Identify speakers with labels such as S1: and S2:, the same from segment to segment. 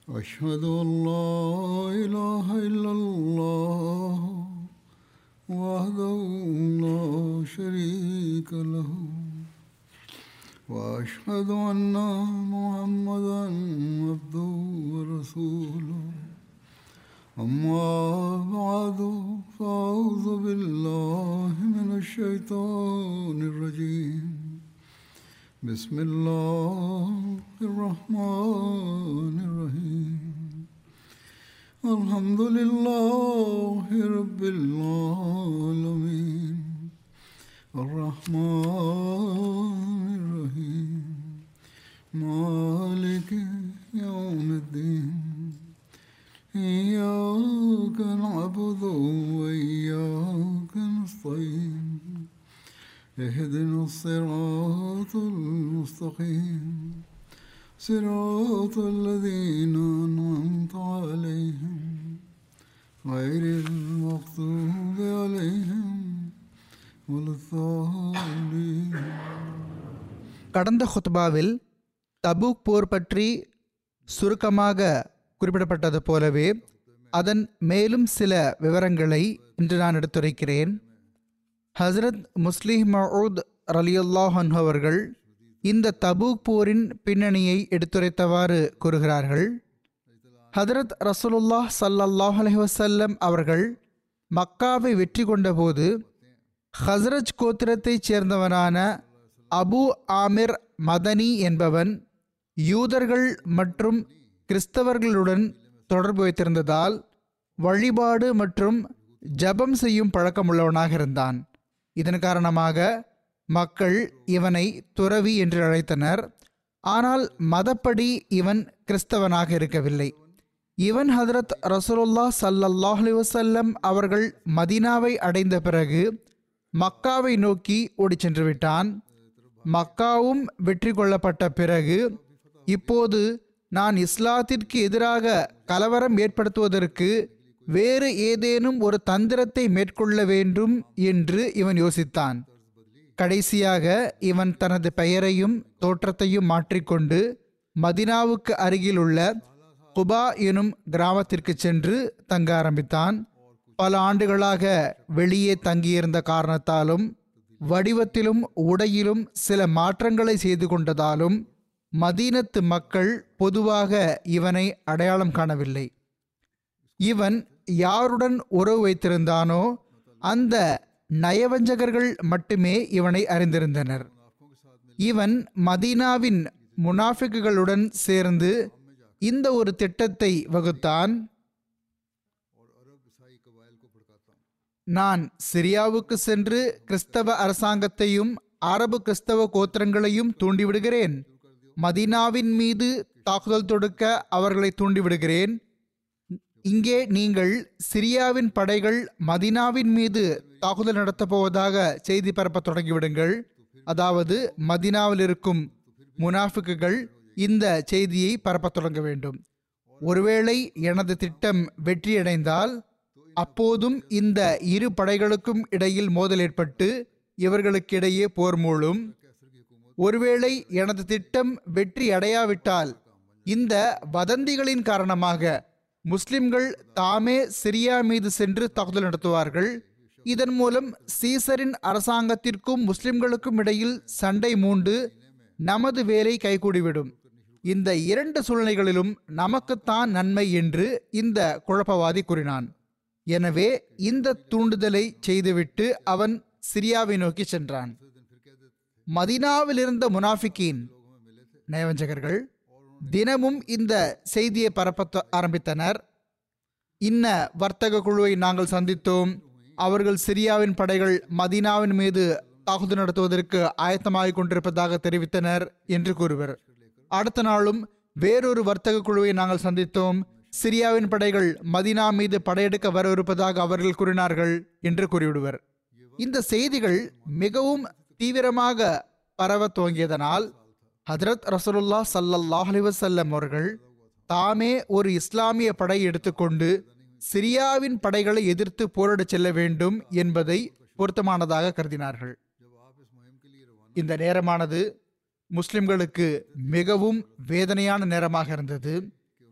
S1: أشهد أن لا إله إلا الله وحده لا شريك له وأشهد أن محمدا عبده ورسوله أما بعد فأعوذ بالله من الشيطان الرجيم بسم الله الرحمن الرحيم الحمد لله رب العالمين الرحمن الرحيم مالك يوم الدين إياك نعبد وإياك نستعين اهدنا الصراط المستقيم صراط الذين أنعمت عليهم غير المغضوب عليهم ولا الضالين
S2: கடந்த ஹுத்பாவில் தபூக் போர் பற்றி சுருக்கமாக குறிப்பிடப்பட்டது போலவே அதன் மேலும் சில விவரங்களை இன்று நான் எடுத்துரைக்கிறேன் ஹஸ்ரத் முஸ்லிம் மவுத் ரலியுல்லாஹன் அவர்கள் இந்த தபூக் போரின் பின்னணியை எடுத்துரைத்தவாறு கூறுகிறார்கள் ஹதரத் ரசூலுல்லாஹ் ஸல்லல்லாஹு அலைஹி வஸல்லம் அவர்கள் மக்காவை வெற்றி கொண்டபோது ஹஸ்ரஜ் கோத்திரத்தைச் சேர்ந்தவனான அபு ஆமிர் மதனி என்பவன் யூதர்கள் மற்றும் கிறிஸ்தவர்களுடன் தொடர்பு வைத்திருந்ததால் வழிபாடு மற்றும் ஜபம் செய்யும் பழக்கமுள்ளவனாக இருந்தான் இதன் காரணமாக மக்கள் இவனை துறவி என்று அழைத்தனர் ஆனால் மதப்படி இவன் கிறிஸ்தவனாக இருக்கவில்லை இவன் ஹதரத் ரசூலுல்லா ஸல்லல்லாஹு அலைஹி வஸல்லம் அவர்கள் மதீனாவை அடைந்த பிறகு மக்காவை நோக்கி ஓடிச் சென்று விட்டான் மக்காவும் வெற்றி கொள்ளப்பட்ட பிறகு இப்போது நான் இஸ்லாத்திற்கு எதிராக கலவரம் ஏற்படுத்துவதற்கு வேறு ஏதேனும் ஒரு தந்திரத்தை மேற்கொள்ள வேண்டும் என்று இவன் யோசித்தான் கடைசியாக இவன் தனது பெயரையும் தோற்றத்தையும் மாற்றிக்கொண்டு மதினாவுக்கு அருகிலுள்ள குபா எனும் கிராமத்திற்கு சென்று தங்க ஆரம்பித்தான் பல ஆண்டுகளாக வெளியே தங்கியிருந்த காரணத்தாலும் வடிவத்திலும் உடையிலும் சில மாற்றங்களை செய்து கொண்டதாலும் மதீனத்து மக்கள் பொதுவாக இவனை அடையாளம் காணவில்லை இவன் யாருடன் உறவு வைத்திருந்தானோ அந்த நயவஞ்சகர்கள் மட்டுமே இவனை அறிந்திருந்தனர் இவன் மதீனாவின் முனாஃபிக்குகளுடன் சேர்ந்து இந்த ஒரு திட்டத்தை வகுத்தான் நான் சிரியாவுக்கு சென்று கிறிஸ்தவ அரசாங்கத்தையும் அரபு கிறிஸ்தவ கோத்திரங்களையும் தூண்டிவிடுகிறேன் மதீனாவின் மீது தாக்குதல் தொடுக்க அவர்களை தூண்டிவிடுகிறேன் இங்கே நீங்கள் சிரியாவின் படைகள் மதினாவின் மீது தாக்குதல் நடத்தப் போவதாக செய்தி பரப்ப தொடங்கிவிடுங்கள் அதாவது மதினாவில் இருக்கும் முனாஃபிக்குகள் இந்த செய்தியை பரப்பத் தொடங்க வேண்டும் ஒருவேளை எனது திட்டம் வெற்றியடைந்தால் அப்போதும் இந்த இரு படைகளுக்கும் இடையில் மோதல் ஏற்பட்டு இவர்களுக்கிடையே போர் மூளும் ஒருவேளை எனது திட்டம் வெற்றி அடையாவிட்டால் இந்த வதந்திகளின் காரணமாக முஸ்லிம்கள் தாமே சிரியா மீது சென்று தாக்குதல் நடத்துவார்கள் இதன் மூலம் சீசரின் அரசாங்கத்திற்கும் முஸ்லிம்களுக்கும் இடையில் சண்டை மூண்டு நமது வேலை கைகூடிவிடும் இந்த இரண்டு சூழ்நிலைகளிலும் நமக்குத்தான் நன்மை என்று இந்த குழப்பவாதி கூறினான் எனவே இந்த தூண்டுதலை செய்துவிட்டு அவன் சிரியாவை நோக்கி சென்றான் மதினாவில் இருந்த முனாஃபிக்கின் நயவஞ்சகர்கள் தினமும் இந்த செய்தியை பரப்ப ஆரம்பித்தனர் இன்ன வர்த்தக குழுவை நாங்கள் சந்தித்தோம் அவர்கள் சிரியாவின் படைகள் மதீனாவின் மீது தாக்குதல் நடத்துவதற்கு ஆயத்தமாகிக் கொண்டிருப்பதாக தெரிவித்தனர் என்று கூறுவர் அடுத்த நாளும் வேறொரு வர்த்தக குழுவை நாங்கள் சந்தித்தோம் சிரியாவின் படைகள் மதீனா மீது படையெடுக்க வரவிருப்பதாக அவர்கள் கூறினார்கள் என்று கூறிவிடுவர் இந்த செய்திகள் மிகவும் தீவிரமாக பரவ துவங்கியதனால் ஹதரத் ரசூலுல்லா ஸல்லல்லாஹு அலைஹி வஸல்லம் அவர்கள் தாமே ஒரு இஸ்லாமிய படை எடுத்துக்கொண்டு சிரியாவின் படைகளை எதிர்த்து போரிடச் செல்ல வேண்டும் என்பதை பொருத்தமானதாக கருதினார்கள் இந்த நேரமானது முஸ்லிம்களுக்கு மிகவும் வேதனையான நேரமாக இருந்தது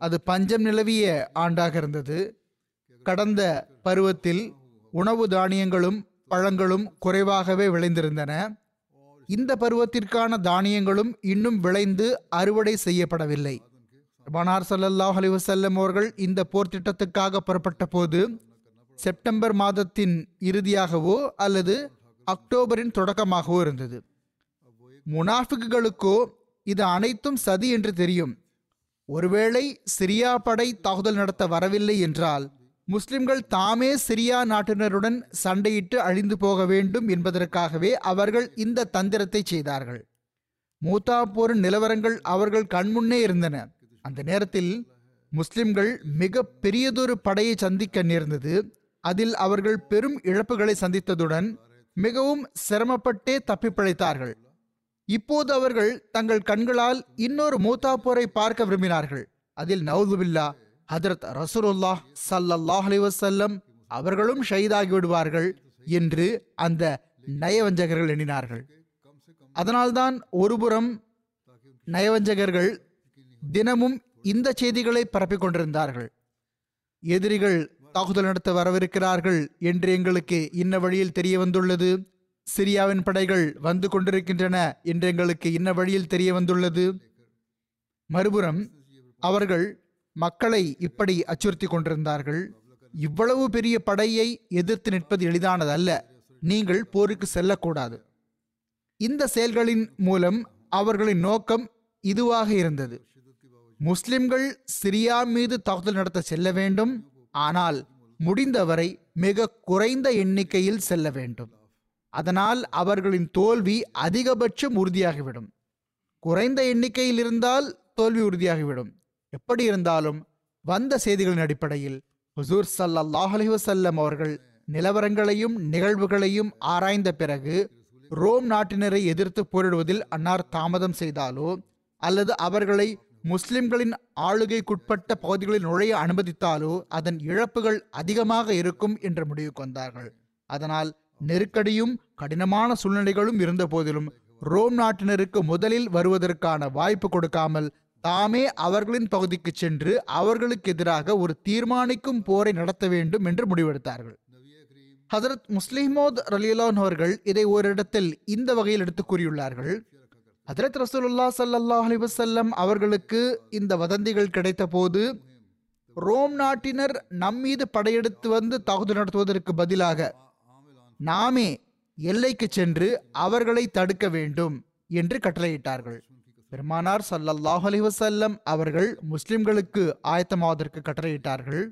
S2: அது பஞ்சம் நிலவிய ஆண்டாக இருந்தது கடந்த பருவத்தில் உணவு தானியங்களும் பழங்களும் குறைவாகவே விளைந்திருந்தன இந்த பருவத்திற்கான தானியங்களும் இன்னும் விளைந்து அறுவடை செய்யப்படவில்லை பனார் ஸல்லல்லாஹு அலைஹி வஸல்லம் அவர்கள் இந்த போர் திட்டத்துக்காக புறப்பட்ட போது செப்டம்பர் மாதத்தின் இறுதியாகவோ அல்லது அக்டோபரின் தொடக்கமாகவோ இருந்தது முனாஃபிக்குகளுக்கோ இது அனைத்தும் சதி என்று தெரியும் ஒருவேளை சிரியா படை தாக்குதல் நடத்த வரவில்லை என்றால் முஸ்லிம்கள் தாமே சிரியா நாட்டினருடன் சண்டையிட்டு அழிந்து போக வேண்டும் என்பதற்காகவே அவர்கள் இந்த தந்திரத்தை செய்தார்கள் மூத்தா போரின் நிலவரங்கள் அவர்கள் கண்முன்னே இருந்தன அந்த நேரத்தில் முஸ்லிம்கள் மிக பெரியதொரு படையை சந்திக்க நேர்ந்தது அதில் அவர்கள் பெரும் இழப்புகளை சந்தித்ததுடன் மிகவும் சிரமப்பட்டே தப்பிப் பிழைத்தார்கள் இப்போது அவர்கள் தங்கள் கண்களால் இன்னொரு மூத்தா போரை பார்க்க விரும்பினார்கள் அதில் நவுதுபில்லா ஹதரத் ரசூலுல்லாஹ் ஸல்லல்லாஹு அலைஹி வஸல்லம் அவர்களும் ஷஹீதாகி விடுவார்கள் என்று அந்த நயவஞ்சகர்கள் எண்ணினார்கள் அதனால்தான் ஒருபுறம் நயவஞ்சகர்கள் தினமும் இந்த செய்திகளை பரப்பிக் கொண்டிருந்தார்கள் எதிரிகள் தாக்குதல் நடத்த வரவிருக்கிறார்கள் என்று எங்களுக்கு இன்ன வழியில் தெரிய வந்துள்ளது சிரியாவின் படைகள் வந்து கொண்டிருக்கின்றன என்று எங்களுக்கு இன்ன வழியில் தெரிய வந்துள்ளது மறுபுறம் அவர்கள் மக்களை இப்படி அச்சுறுத்தி கொண்டிருந்தார்கள் இவ்வளவு பெரிய படையை எதிர்த்து நிற்பது எளிதானதல்ல நீங்கள் போருக்கு செல்லக்கூடாது இந்த செயல்களின் மூலம் அவர்களின் நோக்கம் இதுவாக இருந்தது முஸ்லிம்கள் சிரியா மீது தாக்குதல் நடத்த செல்ல வேண்டும் ஆனால் முடிந்தவரை மிக குறைந்த எண்ணிக்கையில் செல்ல வேண்டும் அதனால் அவர்களின் தோல்வி அதிகபட்சம் உறுதியாகிவிடும் குறைந்த எண்ணிக்கையில் இருந்தால் தோல்வி உறுதியாகிவிடும் எப்படி இருந்தாலும் வந்த செய்திகளின் அடிப்படையில் ஹுசூர் ஸல்லல்லாஹு அலைஹி வஸல்லம் அவர்கள் நிலவரங்களையும் நிகழ்வுகளையும் ஆராய்ந்த பிறகு ரோம் நாட்டினரை எதிர்த்து போரிடுவதில் அன்னார் தாமதம் செய்தாலோ அல்லது அவர்களை முஸ்லிம்களின் ஆளுகைக்குட்பட்ட பகுதிகளில் நுழைய அனுமதித்தாலோ அதன் இழப்புகள் அதிகமாக இருக்கும் என்ற முடிவுக்கு வந்தார்கள் அதனால் நெருக்கடியும் கடினமான சூழ்நிலைகளும் இருந்த போதிலும் ரோம் நாட்டினருக்கு முதலில் வருவதற்கான வாய்ப்பு கொடுக்காமல் தாமே அவர்களின் பகுதிக்கு சென்று அவர்களுக்கு எதிராக ஒரு தீர்மானிக்கும் போரை நடத்த வேண்டும் என்று முடிவெடுத்தார்கள் ஹதரத் முஸ்லிமோத் ரலியலான் அவர்கள் இதை ஓரிடத்தில் இந்த வகையில் எடுத்து கூறியுள்ளார்கள் ஹதரத் ரசூலுல்லா ஸல்லல்லாஹு அலைஹி வஸல்லம் அவர்களுக்கு இந்த வதந்திகள் கிடைத்த போது ரோம் நாட்டினர் நம் மீது படையெடுத்து வந்து தாக்குதல் நடத்துவதற்கு பதிலாக நாமே எல்லைக்கு சென்று அவர்களை தடுக்க வேண்டும் என்று கட்டளையிட்டார்கள் பெருமானார் ஸல்லல்லாஹு அலைஹி வஸல்லம் அவர்கள் முஸ்லிம்களுக்கு ஆயத்தமாவதற்கு கட்டளையிட்டார்கள்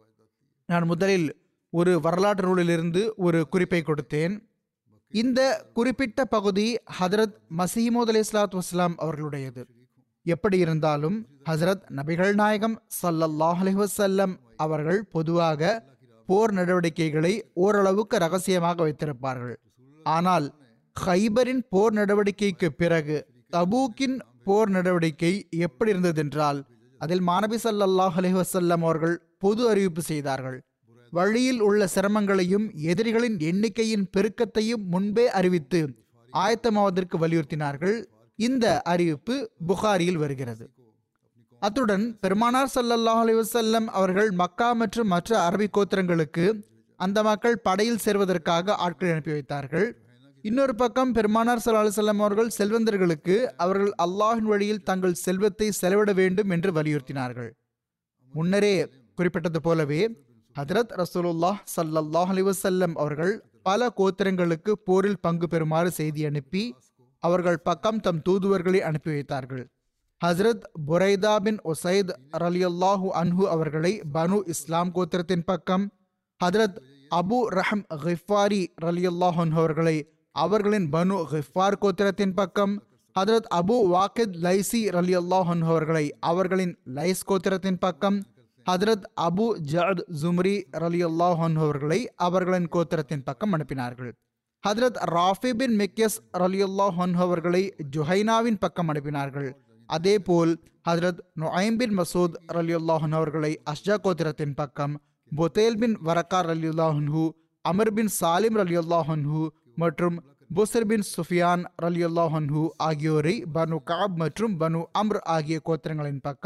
S2: நான் முதலில் ஒரு வரலாற்று நூலிலிருந்து ஒரு குறிப்பை கொடுத்தேன் இந்த குறிப்பிட்ட பகுதி ஹதரத் மசீமோத் அலி இஸ்லாத் வஸ்லாம் அவர்களுடையது எப்படி இருந்தாலும் ஹசரத் நபிகள் நாயகம் ஸல்லல்லாஹு அலைஹி வஸல்லம் அவர்கள் பொதுவாக போர் நடவடிக்கைகளை ஓரளவுக்கு ரகசியமாக வைத்திருப்பார்கள் ஆனால் ஹைபரின் போர் நடவடிக்கைக்கு பிறகு தபூக்கின் போர் நடவடிக்கை எப்படி இருந்ததென்றால் அதில் மாணவி ஸல்லல்லாஹு அலைஹி வஸல்லம் அவர்கள் பொது அறிவிப்பு செய்தார்கள் வழியில் உள்ள சிரமங்களையும் எதிரிகளின் எண்ணிக்கையின் பெருக்கத்தையும் முன்பே அறிவித்து ஆயத்தமாவதற்கு வலியுறுத்தினார்கள் இந்த அறிவிப்பு புகாரியில் வருகிறது அத்துடன் பெருமானார் ஸல்லல்லாஹு அலைஹி வஸல்லம் அவர்கள் மக்கா மற்றும் மற்ற அரபி கோத்திரங்களுக்கு அந்த மக்கள் படையில் சேர்வதற்காக ஆட்களை அனுப்பி வைத்தார்கள் இன்னொரு பக்கம் பெருமானார் ஸல்லல்லாஹு அலைஹி வஸல்லம் அவர்கள் செல்வந்தர்களுக்கு அவர்கள் அல்லாஹின் வழியில் தங்கள் செல்வத்தை செலவிட வேண்டும் என்று வலியுறுத்தினார்கள் முன்னரே குறிப்பிட்டது போலவே ஹதரத் ரசூலுல்லாஹ் ஸல்லல்லாஹு அலைஹி வஸல்லம் அவர்கள் பல கோத்திரங்களுக்கு போரில் பங்கு பெறுமாறு செய்தி அனுப்பி அவர்கள் பக்கம் தம் தூதுவர்களை அனுப்பி வைத்தார்கள் ஹஸ்ரத் புரைதா பின் ஒசைத் ரலியல்லாஹு அன்ஹு அவர்களை பனு இஸ்லாம் கோத்திரத்தின் பக்கம் ஹதரத் அபு ரஹம் கிஃபாரி ரலியல்லாஹு அன்ஹு அவர்களை அவர்களின் பனு கிஃபார் கோத்திரத்தின் பக்கம் ஹதரத் அபு வாக்கித் லைசி ரலியல்லாஹு அன்ஹு அவர்களை அவர்களின் லைஸ் கோத்திரத்தின் பக்கம் ஹதரத் அபு ஜஅத் ஜும்ரி ரலியல்லாஹு அன்ஹு அவர்களை அவர்களின் கோத்திரத்தின் பக்கம் அனுப்பினார்கள் ஹதரத் ராஃபி பின் மிக்யஸ் ரலியல்லாஹு அன்ஹு அவர்களை ஜுஹைனாவின் பக்கம் அனுப்பினார்கள் அதேபோல் ஹதரத் நுஐம் பின் மசூத் ரலியல்லாஹு அன்ஹு அவர்களை அஷ்ஜா கோத்திரத்தின் பக்கம் புத்தேல் பின் வரக்கார் ரலியல்லாஹு அன்ஹு அமர் பின் சாலிம் ரலியல்லாஹு அன்ஹு மற்றும் புசர் பின் சுஃபியான் ரலியல்லாஹு அன்ஹு ஆகியோரை பனு காப் மற்றும் பனு அம்ர் ஆகிய கோத்திரங்களின் பக்கம்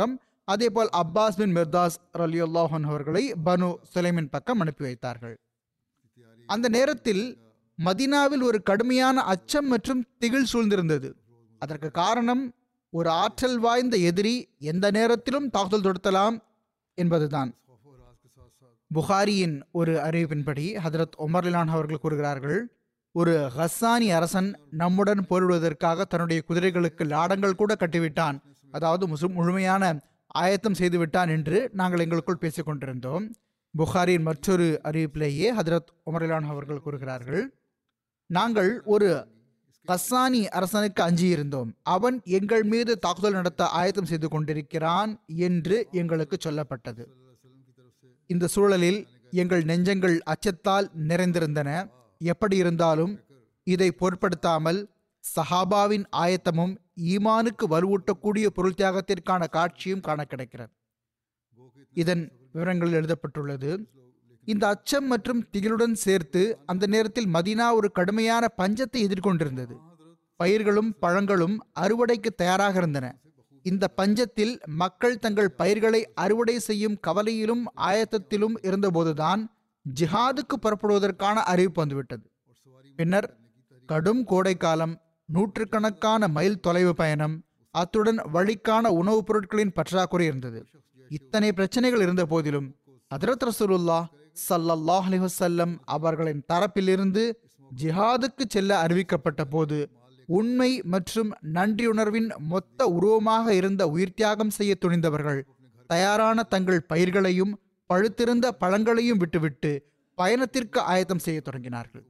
S2: அதேபோல் அப்பாஸ் பின் மிர்தாஸ் ரலியுல்லாஹன் அவர்களை பனு சுலைமின் பக்கம் அனுப்பி வைத்தார்கள் அந்த நேரத்தில் மதினாவில் ஒரு கடுமையான அச்சம் மற்றும் திகில் சூழ்ந்திருந்தது அதற்கு காரணம் ஒரு ஆற்றல் வாய்ந்த எதிரி எந்த நேரத்திலும் தாக்குதல் தொடுத்தலாம் என்பதுதான் புகாரியின் ஒரு அறிவிப்பின்படி ஹதரத் உமர்லான் அவர்கள் கூறுகிறார்கள் ஒரு ஹஸ்ஸானி அரசன் நம்முடன் போரிடுவதற்காக தன்னுடைய குதிரைகளுக்கு லாடங்கள் கூட கட்டிவிட்டான் அதாவது முசு முழுமையான ஆயத்தம் செய்து விட்டான் என்று நாங்கள் எங்களுக்குள் பேசிக் கொண்டிருந்தோம் புகாரின் மற்றொரு அறிவிப்பிலேயே ஹதரத் உமர்லான் அவர்கள் கூறுகிறார்கள் நாங்கள் ஒரு கஸ்ஸானி அரசனுக்கு அஞ்சியிருந்தோம் அவன் எங்கள் மீது தாக்குதல் நடத்த ஆயத்தம் செய்து கொண்டிருக்கிறான் என்று எங்களுக்கு சொல்லப்பட்டது இந்த சூழலில் எங்கள் நெஞ்சங்கள் அச்சத்தால் நிறைந்திருந்தன எப்படி இருந்தாலும் இதை பொருட்படுத்தாமல் சஹாபாவின் ஆயத்தமும் ஈமானுக்கு வலுவூட்டக்கூடிய பொருள் தியாகத்திற்கான காட்சியும் காண கிடைக்கிறது இதன் விவரங்கள் எழுதப்பட்டுள்ளது இந்த அச்சம் மற்றும் திகிலுடன் சேர்த்து அந்த நேரத்தில் மதீனா ஒரு கடுமையான பஞ்சத்தை எதிர்கொண்டிருந்தது பயிர்களும் பழங்களும் அறுவடைக்கு தயாராக இருந்தன இந்த பஞ்சத்தில் மக்கள் தங்கள் பயிர்களை அறுவடை செய்யும் கவலையிலும் ஆயத்தத்திலும் இருந்தபோதுதான் ஜிஹாதுக்கு புறப்படுவதற்கான அறிவிப்பு வந்துவிட்டது பின்னர் கடும் கோடைக்காலம் நூற்றுக்கணக்கான மைல் தொலைவு பயணம் அத்துடன் வழிக்கான உணவுப் பொருட்களின் பற்றாக்குறை இருந்தது இத்தனை பிரச்சனைகள் இருந்த போதிலும் ஹதரத் ரசூலுல்லா சல்லல்லாஹ் அலைஹி வஸல்லம் அவர்களின் தரப்பிலிருந்து ஜிஹாதுக்கு செல்ல அறிவிக்கப்பட்ட போது உண்மை மற்றும் நன்றியுணர்வின் மொத்த உருவமாக இருந்த உயிர் தியாகம் செய்ய துணிந்தவர்கள் தயாரான தங்கள் பயிர்களையும் பழுத்திருந்த பழங்களையும் விட்டுவிட்டு பயணத்திற்கு ஆயத்தம் செய்ய தொடங்கினார்கள்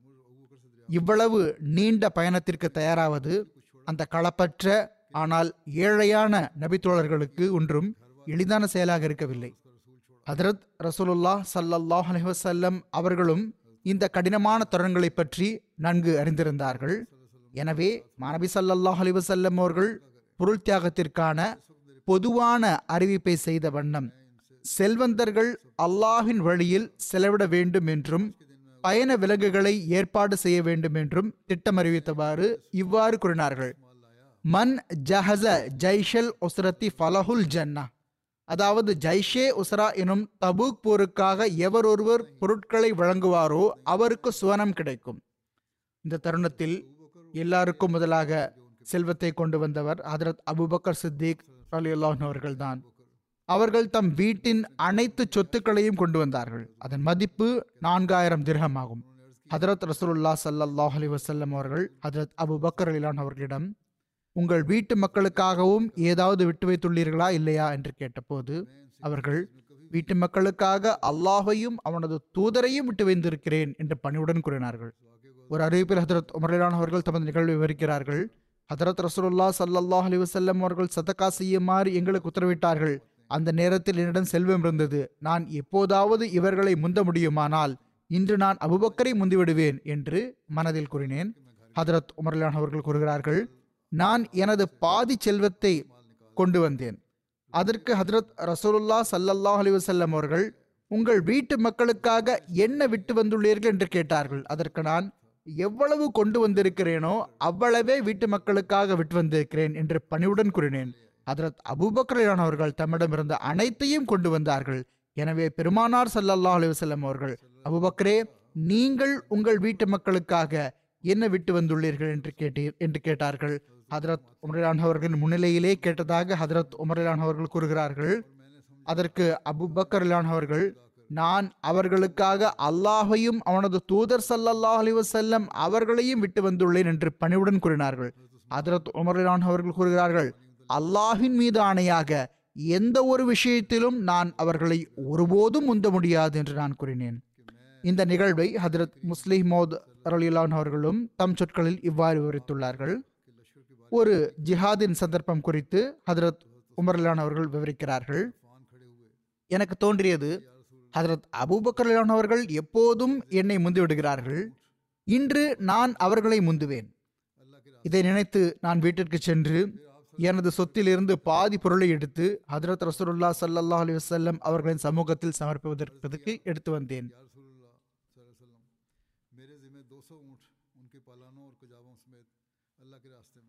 S2: இவ்வளவு நீண்ட பயணத்திற்கு தயாராவது அந்த களப்பற்ற ஆனால் ஏழையான நபித்தோழர்களுக்கு ஒன்றும் எளிதான செயலாக இருக்கவில்லை ஹதரத் ரசூலுல்லா சல்லல்லாஹ் அலைஹி வஸல்லம் அவர்களும் இந்த கடினமான தருணங்களை பற்றி நன்கு அறிந்திருந்தார்கள் எனவே மாணவி சல்லல்லாஹ் அலைஹி வஸல்லம் அவர்கள் பொருள் தியாகத்திற்கான பொதுவான அறிவிப்பை செய்த வண்ணம் செல்வந்தர்கள் அல்லாஹ்வின் வழியில் செலவிட வேண்டும் என்றும் பயண விலங்குகளை ஏற்பாடு செய்ய வேண்டும் என்றும் திட்டம் அறிவித்தவாறு இவ்வாறு கூறினார்கள் மன் ஜஹஸ ஜைஷல் உஸ்ரத்தி ஃபலஹுல் ஜன்னா அதாவது ஜைஷே உஸ்ரா எனும் தபூக் போருக்காக எவர் ஒருவர் பொருட்களை வழங்குவாரோ அவருக்கு சுவனம் கிடைக்கும் இந்த தருணத்தில் எல்லாருக்கும் முதலாக செல்வத்தை கொண்டு வந்தவர் ஹதரத் அபுபக்கர் சித்திக் அலி அவர்கள்தான் அவர்கள் தம் வீட்டின் அனைத்து சொத்துக்களையும் கொண்டு வந்தார்கள் அதன் மதிப்பு நான்காயிரம் திர்ஹம் ஆகும் ஹதரத் ரசூலுல்லா ஸல்லல்லாஹு அலைஹி வஸல்லம் அவர்கள் ஹதரத் அபு பக்கர் அலிலான் அவர்களிடம் உங்கள் வீட்டு மக்களுக்காகவும் ஏதாவது விட்டு வைத்துள்ளீர்களா இல்லையா என்று கேட்டபோது அவர்கள் வீட்டு மக்களுக்காக அல்லாஹையும் அவனது தூதரையும் விட்டு வைத்திருக்கிறேன் என்று பணிவுடன் கூறினார்கள் ஒரு அறிவிப்பில் ஹதரத் உமர்லான் அவர்கள் தமது நிகழ்வை விவரிக்கிறார்கள் ஹதரத் ரசூலுல்லா ஸல்லல்லாஹு அலைஹி வஸல்லம் அவர்கள் சதக்கா செய்யுமாறு எங்களுக்கு உத்தரவிட்டார்கள் அந்த நேரத்தில் என்னிடம் செல்வம் இருந்தது நான் எப்போதாவது இவர்களை முந்த முடியுமானால் இன்று நான் அபுபக்கரை முந்திவிடுவேன் என்று மனதில் கூறினேன் ஹதரத் உமர்லான் அவர்கள் கூறுகிறார்கள் நான் எனது பாதி செல்வத்தை கொண்டு வந்தேன் அதற்கு ஹதரத் ரசூலுல்லா ஸல்லல்லாஹு அலைஹி வஸல்லம் அவர்கள் உங்கள் வீட்டு மக்களுக்காக என்ன விட்டு வந்துள்ளீர்கள் என்று கேட்டார்கள் அதற்கு நான் எவ்வளவு கொண்டு வந்திருக்கிறேனோ அவ்வளவே வீட்டு மக்களுக்காக விட்டு வந்திருக்கிறேன் என்று பணிவுடன் கூறினேன் ஹதரத் அபூபக்கரான் அவர்கள் தம்மிடம் இருந்த அனைத்தையும் கொண்டு வந்தார்கள் எனவே பெருமானார் ஸல்லல்லாஹு அலைஹி வஸல்லம் அவர்கள் அபூபக்கரே நீங்கள் உங்கள் வீட்டு மக்களுக்காக என்ன விட்டு வந்துள்ளீர்கள் என்று கேட்டீர் என்று கேட்டார்கள் ஹதரத் உமரான் அவர்களின் முன்னிலையிலே கேட்டதாக ஹதரத் உமரான் அவர்கள் கூறுகிறார்கள் அதற்கு அபுபக்கர் அவர்கள் நான் அவர்களுக்காக அல்லாஹையும் அவனது தூதர் ஸல்லல்லாஹு அலைஹி வஸல்லம் அவர்களையும் விட்டு வந்துள்ளேன் என்று பணிவுடன் கூறினார்கள் ஹதரத் உமரான் அவர்கள் கூறுகிறார்கள் அல்லாஹின் மீது ஆணையாக எந்த ஒரு விஷயத்திலும் நான் அவர்களை ஒருபோதும் முந்த முடியாது என்று நான் கூறினேன் இந்த நிகழ்வை ஹதரத் முஸ்லிம் மோத் ரலிலான் அவர்களும் தம் சொற்களில் இவ்வாறு விவரித்துள்ளார்கள் ஒரு ஜிஹாதின் சந்தர்ப்பம் குறித்து ஹதரத் உமர்லான் அவர்கள் விவரிக்கிறார்கள் எனக்கு தோன்றியது ஹதரத் அபூபக்கர்லான் அவர்கள் எப்போதும் என்னை முந்தி விடுகிறார்கள் இன்று நான் அவர்களை முந்துவேன் இதை நினைத்து நான் வீட்டிற்கு சென்று எனது சொத்திலிருந்து பாதி பொருளை எடுத்து ஹதரத் ரசூலுல்லா ஸல்லல்லாஹு அலைஹி வஸல்லம் அவர்களின் சமூகத்தில் சமர்ப்பிப்பதற்கு எடுத்து வந்தேன்
S1: मेरे जिम्मे 200 ऊँट उनके पालानों और कुजावों समेत अल्लाह के रास्ते में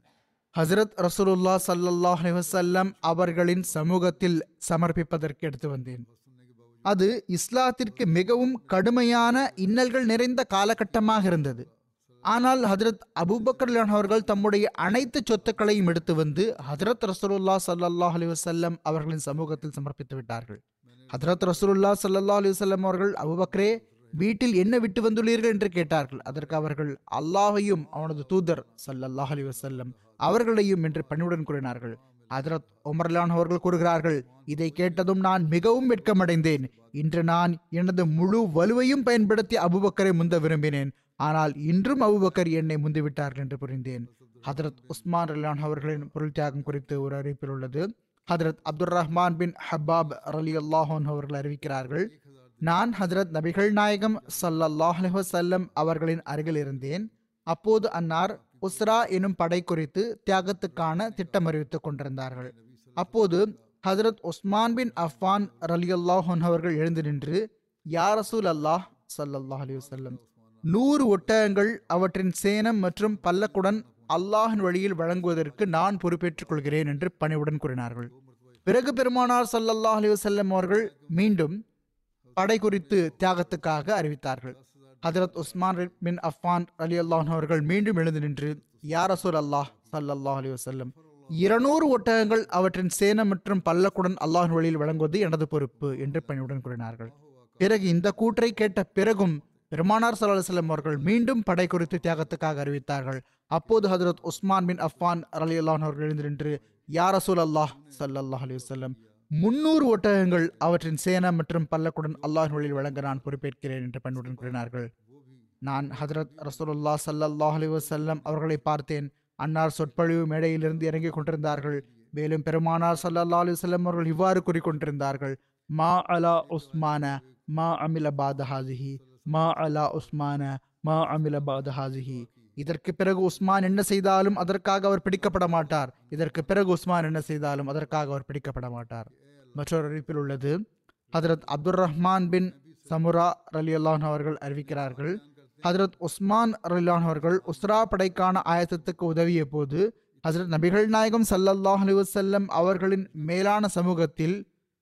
S2: ஹசரத் ரசூலுல்லா ஸல்லல்லாஹு அலைஹி வஸல்லம் அவர்களின் சமூகத்தில் சமர்ப்பிப்பதற்கு எடுத்து வந்தேன் அது இஸ்லாத்திற்கு மிகவும் கடுமையான இன்னல்கள் நிறைந்த காலகட்டமாக இருந்தது ஆனால் ஹஜரத் அபூபக்கர் ரலியல்லாஹு அவர்கள் தம்முடைய அனைத்து சொத்துக்களையும் எடுத்து வந்து ஹஜரத் ரசூலுல்லா ஸல்லல்லாஹு அலைஹி வஸல்லம் அவர்களின் சமூகத்தில் சமர்ப்பித்து விட்டார்கள் ஹஜரத் ரசூலுல்லா ஸல்லல்லாஹு அலைஹி வஸல்லம் அவர்கள் அபூபக்கரே வீட்டில் என்ன விட்டு வந்துள்ளீர்கள் என்று கேட்டார்கள் அதற்கு அவர்கள் அல்லாஹையும் அவனது தூதர் ஸல்லல்லாஹு அலைஹி வஸல்லம் அவர்களையும் என்று பணிவுடன் கூறினார்கள் ஹஜரத் உமர்லான் அவர்கள் கூறுகிறார்கள் இதை கேட்டதும் நான் மிகவும் வெட்கமடைந்தேன் இன்று நான் எனது முழு வலுவையும் பயன்படுத்தி அபுபக்கரை முந்த விரும்பினேன் ஆனால் இன்றும் அபுபக்கர் என்னை முந்திவிட்டார்கள் என்று புரிந்தேன் ஹதரத் உஸ்மான் ரலியான் அவர்களின் பொருள் தியாகம் குறித்து ஒரு அறிவிப்பில் உள்ளது ஹதரத் அப்துல் ரஹ்மான் பின் ஹப்பாப் ரலி அல்லாஹன் அவர்கள் அறிவிக்கிறார்கள் நான் ஹதரத் நபிகள் நாயகம் ஸல்லல்லாஹு அலைஹி வஸல்லம் அவர்களின் அருகில் இருந்தேன் அப்போது அன்னார் உஸ்ரா எனும் படை குறித்து தியாகத்துக்கான திட்டம் அறிவித்துக் கொண்டிருந்தார்கள் அப்போது ஹதரத் உஸ்மான் பின் அஃபான் ரலியல்லாஹன் அவர்கள் எழுந்து நின்று யா ரசூல் அல்லாஹ் ஸல்லல்லாஹு அலைஹி வஸல்லம் நூறு ஒட்டகங்கள் அவற்றின் சேனம் மற்றும் பல்லக்குடன் அல்லாஹின் வழியில் வழங்குவதற்கு நான் பொறுப்பேற்றுக் கொள்கிறேன் என்று பணிவுடன் கூறினார்கள் பிறகு பெருமானார் ஸல்லல்லாஹு அலைஹி வஸல்லம் அவர்கள் மீண்டும் படை குறித்து தியாகத்துக்காக அறிவித்தார்கள் ஹஜரத் உஸ்மான் பின் அஃபான் அலி அல்லாஹ் அவர்கள் மீண்டும் எழுந்து நின்று யா ரசூல் அல்லாஹ் ஸல்லல்லாஹு அலைஹி வஸல்லம் இருநூறு ஒட்டகங்கள் அவற்றின் சேனம் மற்றும் பல்லக்குடன் அல்லாஹின் வழியில் வழங்குவது எனது பொறுப்பு என்று பணிவுடன் கூறினார்கள் பிறகு இந்த கூற்றை கேட்ட பிறகும் பெருமானார் ஸல்லல்லாஹு அலைஹி வஸல்லம் அவர்கள் மீண்டும் படை குறித்து தியாகத்துக்காக அறிவித்தார்கள் அப்போது ஹஜரத் உஸ்மான் பின் அஃபான் அலி அல்லாஹ் அவர்கள் எழுந்து நின்று யா ரசூல் அல்லாஹ் ஸல்லல்லாஹு அலைஹி வஸல்லம் முன்னூறு ஒட்டகங்கள் அவற்றின் சேனம் மற்றும் பல்லக்குடன் அல்லாஹ் வழியில் வழங்க நான் பொறுப்பேற்கிறேன் என்று பண்புடன் கூறினார்கள் நான் ஹதரத் ரசூலுல்லா ஸல்லல்லாஹு அலைஹி வஸல்லம் அவர்களை பார்த்தேன் அன்னார் சொற்பொழிவு மேடையிலிருந்து இறங்கிக் கொண்டிருந்தார்கள் மேலும் பெருமானார் ஸல்லல்லாஹு அலைஹி வஸல்லம் அவர்கள் இவ்வாறு கூறிக்கொண்டிருந்தார்கள் மா அலா உஸ்மான மா அமில பாத ஹாசிஹி மா அலா உஸ்மான மா அமில பாத ஹாசிஹி இதற்கு பிறகு உஸ்மான் என்ன செய்தாலும் அதற்காக அவர் பிடிக்கப்பட மாட்டார் இதற்கு பிறகு உஸ்மான் என்ன செய்தாலும் அதற்காக அவர் பிடிக்கப்பட மாட்டார் மற்றொரு அறிவிப்பில் உள்ளது ஹதரத் அப்துல் ரஹ்மான் பின் சமுரா ரலி அல்லான் அவர்கள் அறிவிக்கிறார்கள் ஹதரத் உஸ்மான் ரலிலான் அவர்கள் உஸ்ரா படைக்கான ஆயத்தத்துக்கு உதவிய போது ஹசரத் நபிகள் நாயகம் ஸல்லல்லாஹு அலைஹி வஸல்லம் அவர்களின் மேலான சமூகத்தில்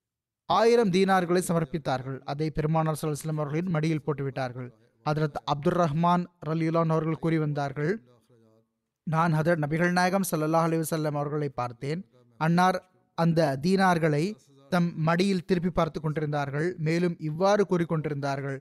S2: ஆயிரம் தீனார்களை சமர்ப்பித்தார்கள் அதை பெருமானார் ஸல்லல்லாஹு அலைஹி வஸல்லம் அவர்களின் மடியில் போட்டுவிட்டார்கள் ஹதரத் அப்துல் ரஹ்மான் ரலிலான் அவர்கள் கூறி வந்தார்கள் நான் ஹதரத் நபிகள் நாயகம் ஸல்லல்லாஹு அலைஹி வஸல்லம் அவர்களை பார்த்தேன் அன்னார் அந்த தீனார்களை தம் மடியில் திருப்பி பார்த்து கொண்டிருந்தார்கள் மேலும் இவ்வாறு கூறிக்கொண்டிருந்தார்கள்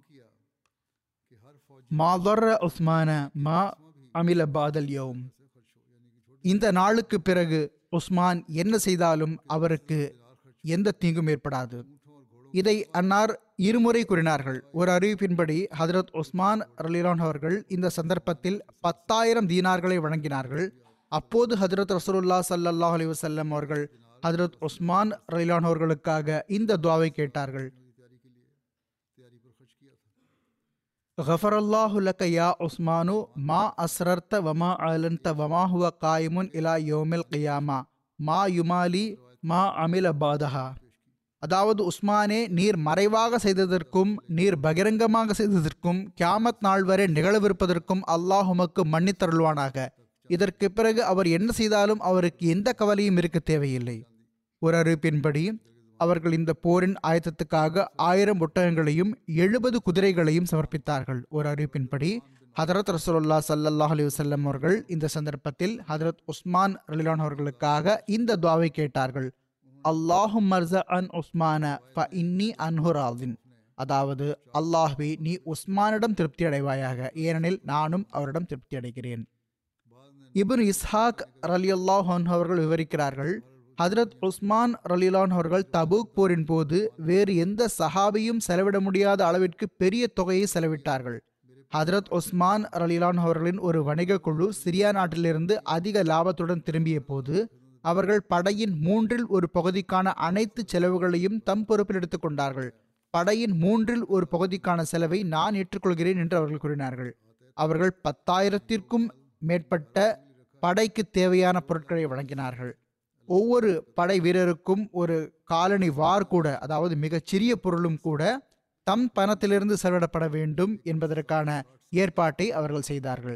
S2: மா ضر உஸ்மான மா அமில பாதல் யௌம் இந்த நாளுக்கு பிறகு உஸ்மான் என்ன செய்தாலும் அவருக்கு எந்த தீங்கும் ஏற்படாது இதை அன்னார் இருமுறை கூறினார்கள் ஒரு அறிவிப்பின்படி ஹதரத் உஸ்மான் ரலிலான் அவர்கள் இந்த சந்தர்ப்பத்தில் பத்தாயிரம் தீனார்களை வழங்கினார்கள் அப்போது ஹதரத் ரசூலுல்லா ஸல்லல்லாஹு அலைஹி வஸல்லம் அவர்கள் ஹதரத் உஸ்மான் ரலிலான் அவர்களுக்காக இந்த துவாவை கேட்டார்கள் غفر الله لك يا عثمان ما أسررت وما أعلنت وما هو قائم إلى يوم القيامة ما يمالي ما عمل بعدها அதாவது உஸ்மானே நீர் மறைவாக செய்ததற்கும் நீர் பகிரங்கமாக செய்ததற்கும் கியாமத் நாள் வரை நிகழவிருப்பதற்கும் அல்லாஹ் உமக்கு மன்னித்தருள்வானாக இதற்கு பிறகு அவர் என்ன செய்தாலும் அவருக்கு எந்த கவலையும் இருக்க தேவையில்லை ஒரு அறிவிப்பின்படி அவர்கள் இந்த போரின் ஆயத்தத்துக்காக ஆயிரம் ஒட்டகங்களையும் எழுபது குதிரைகளையும் சமர்ப்பித்தார்கள் ஒரு அறிவிப்பின்படி ஹதரத் ரசூலுல்லா ஸல்லல்லாஹு அலைஹி வஸல்லம் அவர்கள் இந்த சந்தர்ப்பத்தில் ஹதரத் உஸ்மான் ரலிலான் அவர்களுக்காக இந்த துவாவை கேட்டார்கள் அல்லாஹும் மர்ச அன் உஸ்மான ஃப இன்னி அன்ஹுராதின் அதாவது அல்லாஹ்வே நீ உஸ்மானிடம் திருப்தி அடைவாயாக ஏனெனில் நானும் அவரிடம் திருப்தி அடைகிறேன் இப்னு இஸ்ஹாக் ரலியல்லாஹு அன்ஹு அவர்கள் விவரிக்கிறார்கள் ஹதரத் உஸ்மான் ரலிலான் அவர்கள் தபூக் போரின் போது வேறு எந்த சஹாபியும் செலவிட முடியாத அளவிற்கு பெரிய தொகையை செலவிட்டார்கள் ஹதரத் உஸ்மான் ரலிலான் அவர்களின் ஒரு வணிக குழு சிரியா நாட்டிலிருந்து அதிக லாபத்துடன் திரும்பிய போது அவர்கள் படையின் மூன்றில் ஒரு பகுதிக்கான அனைத்து செலவுகளையும் தம் பொறுப்பில் எடுத்துக் கொண்டார்கள் படையின் மூன்றில் ஒரு பகுதிக்கான செலவை நான் ஏற்றுக்கொள்கிறேன் என்று அவர்கள் கூறினார்கள் அவர்கள் பத்தாயிரத்திற்கும் மேற்பட்ட படைக்கு தேவையான பொருட்களை வழங்கினார்கள் ஒவ்வொரு படை வீரருக்கும் ஒரு காலனி வார் கூட அதாவது மிகச்சிறிய பொருளும் கூட தம் பணத்திலிருந்து செலவிடப்பட வேண்டும் என்பதற்கான ஏற்பாட்டை அவர்கள் செய்தார்கள்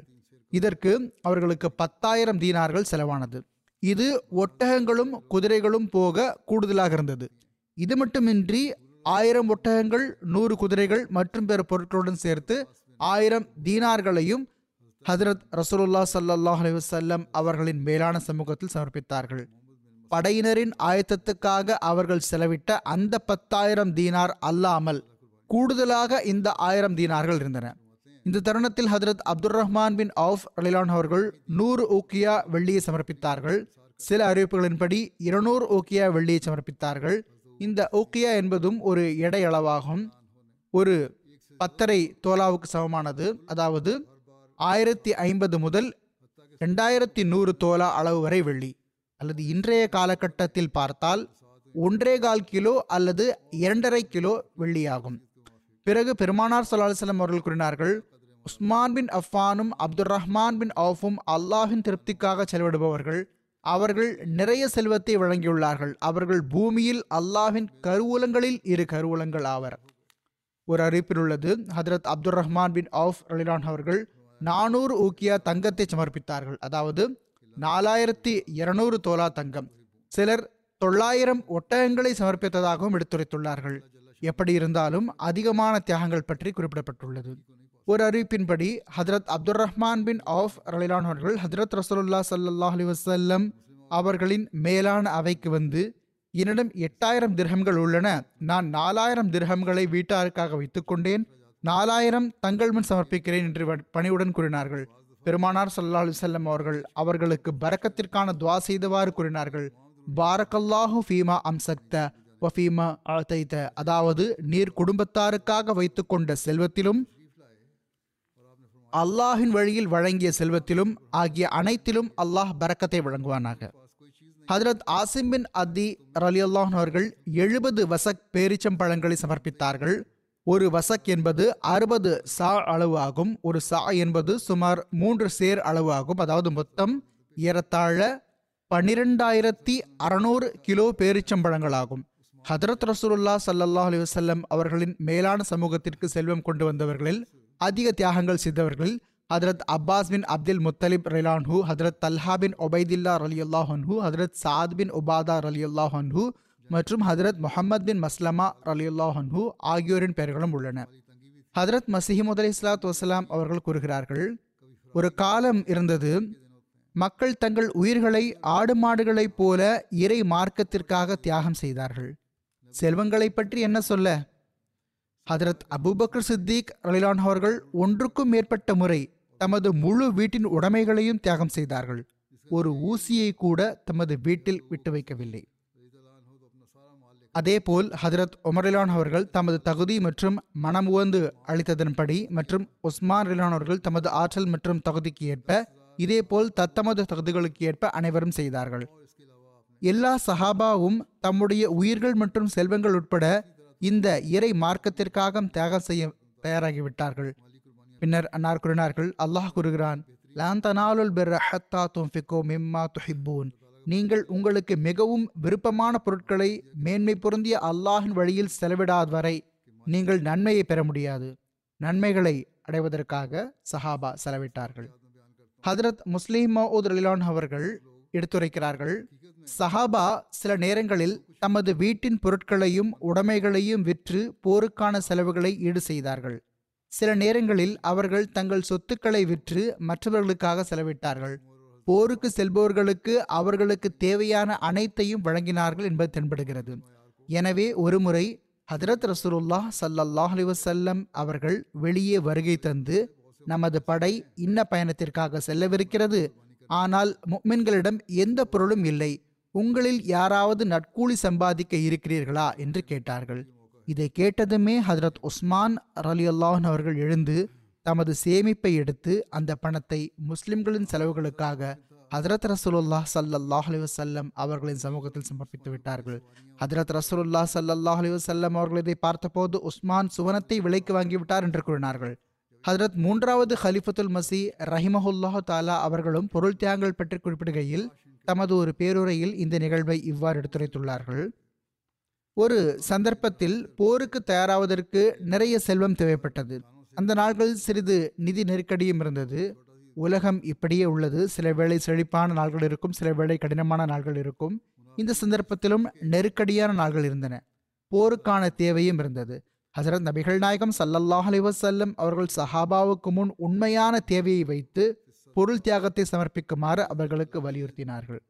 S2: இதற்கு அவர்களுக்கு பத்தாயிரம் தீனார்கள் செலவானது இது ஒட்டகங்களும் குதிரைகளும் போக கூடுதலாக இருந்தது இது மட்டுமின்றி ஆயிரம் ஒட்டகங்கள் நூறு குதிரைகள் மற்றும் பிற பொருட்களுடன் சேர்த்து ஆயிரம் தீனார்களையும் ஹதரத் ரசூலுல்லா ஸல்லல்லாஹு அலைஹி வஸல்லம் அவர்களின் மேலான சமூகத்தில் சமர்ப்பித்தார்கள் படையினரின் ஆயத்தத்துக்காக அவர்கள் செலவிட்ட அந்த பத்தாயிரம் தீனார் அல்லாமல் கூடுதலாக இந்த ஆயிரம் தீனார்கள் இருந்தன இந்த தருணத்தில் Hazrat Abdul Rahman bin Auf அலிலான் அவர்கள் நூறு ஊக்கியா வெள்ளியை சமர்ப்பித்தார்கள் சில அறிவிப்புகளின்படி இருநூறு ஊக்கியா வெள்ளியை சமர்ப்பித்தார்கள் இந்த ஊக்கியா என்பதும் ஒரு எடை அளவாகும் ஒரு பத்தரை தோலாவுக்கு சமமானது அதாவது ஆயிரத்தி ஐம்பது முதல் ரெண்டாயிரத்தி நூறு தோலா அளவு வரை வெள்ளி அல்லது இன்றைய காலகட்டத்தில் பார்த்தால் ஒன்றே கால் கிலோ அல்லது இரண்டரை கிலோ வெள்ளியாகும் பிறகு பெருமானார் ஸல்லல்லாஹு அலைஹி வஸல்லம் அவர்கள் கூறினார்கள் உஸ்மான் பின் அஃபானும் அப்துல் ரஹ்மான் பின் அவுஃபும் அல்லாஹின் திருப்திக்காக செலவிடுபவர்கள் அவர்கள் நிறைய செல்வத்தை வழங்கியுள்ளார்கள் அவர்கள் பூமியில் அல்லாஹ்வின் கருவூலங்களில் இரு கருவூலங்கள் ஆவர் ஒரு அறிவிப்பில் உள்ளது Hazrat Abdul Rahman bin Auf ரலிலான் அவர்கள் நானூறு ஊக்கியா தங்கத்தை சமர்ப்பித்தார்கள் அதாவது நாலாயிரத்தி இருநூறு தோலா தங்கம் சிலர் தொள்ளாயிரம் ஒட்டகங்களை சமர்ப்பித்ததாகவும் எடுத்துரைத்துள்ளார்கள் எப்படி இருந்தாலும் அதிகமான தியாகங்கள் பற்றி குறிப்பிடப்பட்டுள்ளது ஒரு அறிவிப்பின்படி Hazrat Abdul Rahman bin Auf ரலிலான் அவர்கள் ஹதரத் ரசூலுல்லா ஸல்லல்லாஹு அலைஹி வஸல்லம் அவர்களின் மேலான அவைக்கு வந்து என்னிடம் எட்டாயிரம் திர்ஹம்கள் உள்ளன நான் நாலாயிரம் திர்ஹம்களை வீட்டாருக்காக வைத்துக்கொண்டேன் நாலாயிரம் தங்கள் முன் சமர்ப்பிக்கிறேன் என்று வ- பணிவுடன் கூறினார்கள் பெருமானார் ஸல்லல்லாஹு அலைஹி வஸல்லம் அவர்கள் அவர்களுக்கு பரக்கத்திற்கான துவா செய்தவாறு கூறினார்கள் பாரக்கல்லாஹு ஃபீமா அம்சக்த வஃபீமா ஆத்தைத்த அதாவது நீர் குடும்பத்தாருக்காக வைத்துக்கொண்ட செல்வத்திலும் அல்லாஹின் வழியில் வழங்கிய செல்வத்திலும் ஆகிய அனைத்திலும் அல்லாஹ் பரக்கத்தை வழங்குவானாக ஹதரத் ஆசிம் பின் அத்தி ரலியல்லாஹ் அவர்கள் எழுபது வசக் பேரிச்சம்பழங்களை சமர்ப்பித்தார்கள் ஒரு வசக் என்பது அறுபது சா அளவு ஆகும் ஒரு சா என்பது சுமார் மூன்று சேர் அளவு ஆகும் அதாவது மொத்தம் ஏறத்தாழ பன்னிரெண்டாயிரத்தி அறநூறு கிலோ பேரிச்சம்பழங்கள் ஆகும் ஹதரத் ரசூலுல்லா ஸல்லல்லாஹு அலைஹி வஸல்லம் அவர்களின் மேலான சமூகத்திற்கு செல்வம் கொண்டு வந்தவர்களில் அதிக தியாகங்கள் செய்தவர்கள் Hazrat Abbas bin Abdul Muttalib ரிலான்ஹு ஹதரத் தல்ஹா பின் ஒபைதில்லா ரலியுல்லாஹ் அன்ஹு ஹதரத் சாத் பின் உபாதா ரலியுல்லாஹ் அன்ஹு மற்றும் ஹதரத் முஹம்மத் பின் மஸ்லமா ரலியுல்லாஹ் அன்ஹு ஆகியோரின் பெயர்களும் உள்ளன ஹதரத் மசீஹிமுத் அலி இஸ்லாத் வசலாம் அவர்கள் கூறுகிறார்கள் ஒரு காலம் இருந்தது மக்கள் தங்கள் உயிர்களை ஆடு மாடுகளைப் போல இறை மார்க்கத்திற்காக தியாகம் செய்தார்கள் செல்வங்களை பற்றி என்ன சொல்ல ஹதரத் அபூபக்கர் சித்திக் ரலிலான் அவர்கள் ஒன்றுக்கும் மேற்பட்ட முறை தமது முழு வீட்டின் உடைமைகளையும் தியாகம் செய்தார்கள் ஒரு ஊசியை கூட தமது வீட்டில் விட்டு வைக்கவில்லை அதேபோல் ஹதரத் உமரிலான் அவர்கள் தமது தகுதி மற்றும் மனமுவந்து அளித்ததன்படி மற்றும் உஸ்மான் ரிலான் அவர்கள் தமது ஆற்றல் மற்றும் தகுதிக்கு ஏற்ப இதேபோல் தத்தமது தகுதிகளுக்கு ஏற்ப அனைவரும் செய்தார்கள் எல்லா சஹாபாவும் தம்முடைய உயிர்கள் மற்றும் செல்வங்கள் உட்பட இந்த இறை மார்க்கத்திற்காக தியாகம் செய்ய தயாராகிவிட்டார்கள் பின்னர் அன்னார் கூறினார்கள் அல்லாஹ் கூறுகிறான் "லான் தனாலுல் பிர்ர ஹத்தா துன்ஃபிகு மிம்மா துஹிப்பூன்." நீங்கள் உங்களுக்கு மிகவும் விருப்பமான பொருட்களை மேன்மை பொருந்திய அல்லாஹின் வழியில் செலவிடாத வரை நீங்கள் நன்மையை பெற முடியாது நன்மைகளை அடைவதற்காக சஹாபா செலவிட்டார்கள் ஹதரத் முஸ்லிம் மவுத் ரலிலான் அவர்கள் எடுத்துரைக்கிறார்கள் சஹாபா சில நேரங்களில் தமது வீட்டின் பொருட்களையும் உடைமைகளையும் விற்று போருக்கான செலவுகளை ஈடு செய்தார்கள் சில நேரங்களில் அவர்கள் தங்கள் சொத்துக்களை விற்று மற்றவர்களுக்காக செலவிட்டார்கள் போருக்கு செல்பவர்களுக்கு அவர்களுக்கு தேவையான அனைத்தையும் வழங்கினார்கள் என்பது தென்படுகிறது எனவே ஒருமுறை ஹதரத் ரசூலுல்லாஹ் ஸல்லல்லாஹு அலைஹி வஸல்லம் அவர்கள் வெளியே வருகை தந்து நமது படை இன்ன பயணத்திற்காக செல்லவிருக்கிறது ஆனால் முக்மின்களிடம் எந்த பொருளும் இல்லை உங்களில் யாராவது நட்கூலி சம்பாதிக்க இருக்கிறீர்களா என்று கேட்டார்கள் இதை கேட்டதுமே ஹதரத் உஸ்மான் ரலி அல்லாஹன் அவர்கள் எழுந்து தமது சேமிப்பை எடுத்து அந்த பணத்தை முஸ்லிம்களின் செலவுகளுக்காக ஹதரத் ரசூலுல்லாஹ் ஸல்லல்லாஹு அலைஹி வஸல்லம் அவர்களின் சமூகத்தில் சமர்ப்பித்து விட்டார்கள் ஹதரத் ரசூலுல்லாஹ் ஸல்லல்லாஹு அலைஹி வஸல்லம் அவர்கள் இதை பார்த்தபோது உஸ்மான் சுவனத்தை விலைக்கு வாங்கிவிட்டார் என்று கூறினார்கள் ஹதரத் மூன்றாவது ஹலிஃபத்துல் மசி ரஹிமஹுல்லாஹு தாலா அவர்களும் பொருள் தியாகங்கள் பற்றி குறிப்பிடுகையில் தமது ஒரு பேருரையில் இந்த நிகழ்வை இவ்வாறு எடுத்துரைத்துள்ளார்கள் ஒரு சந்தர்ப்பத்தில் போருக்கு தயாராவதற்கு நிறைய செல்வம் தேவைப்பட்டது அந்த நாட்களில் சிறிது நிதி நெருக்கடியும் இருந்தது உலகம் இப்படியே உள்ளது சில வேளை செழிப்பான நாள்கள் இருக்கும் சில வேளை கடினமான நாள்கள் இருக்கும் இந்த சந்தர்ப்பத்திலும் நெருக்கடியான நாள்கள் இருந்தன போருக்கான தேவையும் இருந்தது ஹசரத் நபிகள் நாயகம் சல்லல்லாஹ் அலைஹி வஸல்லம் அவர்கள் சஹாபாவுக்கு முன் உண்மையான தேவையை வைத்து பொருள் தியாகத்தை சமர்ப்பிக்குமாறு அவர்களுக்கு வலியுறுத்தினார்கள்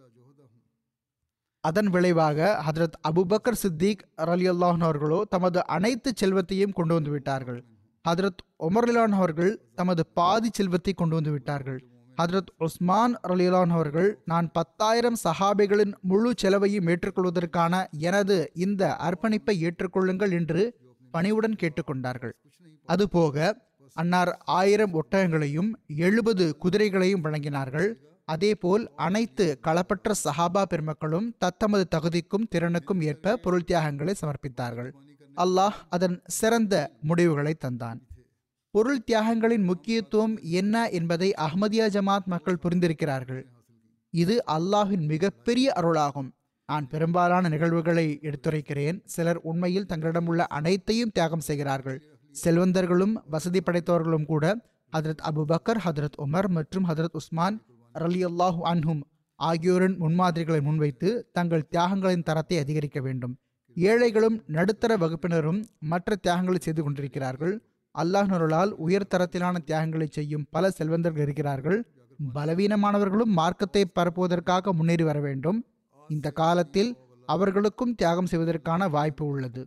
S2: அதன் விளைவாக ஹதரத் அபுபக்கர் சித்திக் ரலியல்லாஹன் அவர்களோ தமது அனைத்து செல்வத்தையும் கொண்டு வந்து விட்டார்கள் ஹதரத் உமர்லான் அவர்கள் தமது பாதி செல்வத்தை கொண்டு வந்து விட்டார்கள் ஹதரத் உஸ்மான் ரலியலான் அவர்கள் நான் பத்தாயிரம் சஹாபிகளின் முழு செலவையும் ஏற்றுக்கொள்வதற்கான எனது இந்த அர்ப்பணிப்பை ஏற்றுக்கொள்ளுங்கள் என்று பணிவுடன் கேட்டுக்கொண்டார்கள் அதுபோக அன்னார் ஆயிரம் ஒட்டகங்களையும் எழுபது குதிரைகளையும் வழங்கினார்கள் அதேபோல் அனைத்து களப்பற்ற சஹாபா பெருமக்களும் தத்தமது தகுதிக்கும் திறனுக்கும் ஏற்ப பொருள் தியாகங்களை சமர்ப்பித்தார்கள் அல்லாஹ் அதன் சிறந்த முடிவுகளை தந்தான் பொருள் தியாகங்களின் முக்கியத்துவம் என்ன என்பதை அஹ்மதியா ஜமாத் மக்கள் புரிந்திருக்கிறார்கள் இது அல்லாஹின் மிகப்பெரிய அருளாகும் நான் பெரும்பாலான நிகழ்வுகளை எடுத்துரைக்கிறேன் சிலர் உண்மையில் தங்களிடம் உள்ள அனைத்தையும் தியாகம் செய்கிறார்கள் செல்வந்தர்களும் வசதி படைத்தவர்களும் கூட ஹதரத் அபுபக்கர் ஹதரத் உமர் மற்றும் ஹதரத் உஸ்மான் ரலி அல்லாஹு அன்ஹும் ஆகியோரின் முன்மாதிரிகளை முன்வைத்து தங்கள் தியாகங்களின் தரத்தை அதிகரிக்க வேண்டும் ஏழைகளும் நடுத்தர வகுப்பினரும் மற்ற தியாகங்களை செய்து கொண்டிருக்கிறார்கள் அல்லாஹ்னருளால் உயர் தரத்திலான தியாகங்களை செய்யும் பல செல்வந்தர்கள் இருக்கிறார்கள் பலவீனமானவர்களும் மார்க்கத்தை பரப்புவதற்காக முன்னேறி வர வேண்டும் இந்த காலத்தில் அவர்களுக்கும் தியாகம் செய்வதற்கான வாய்ப்பு உள்ளது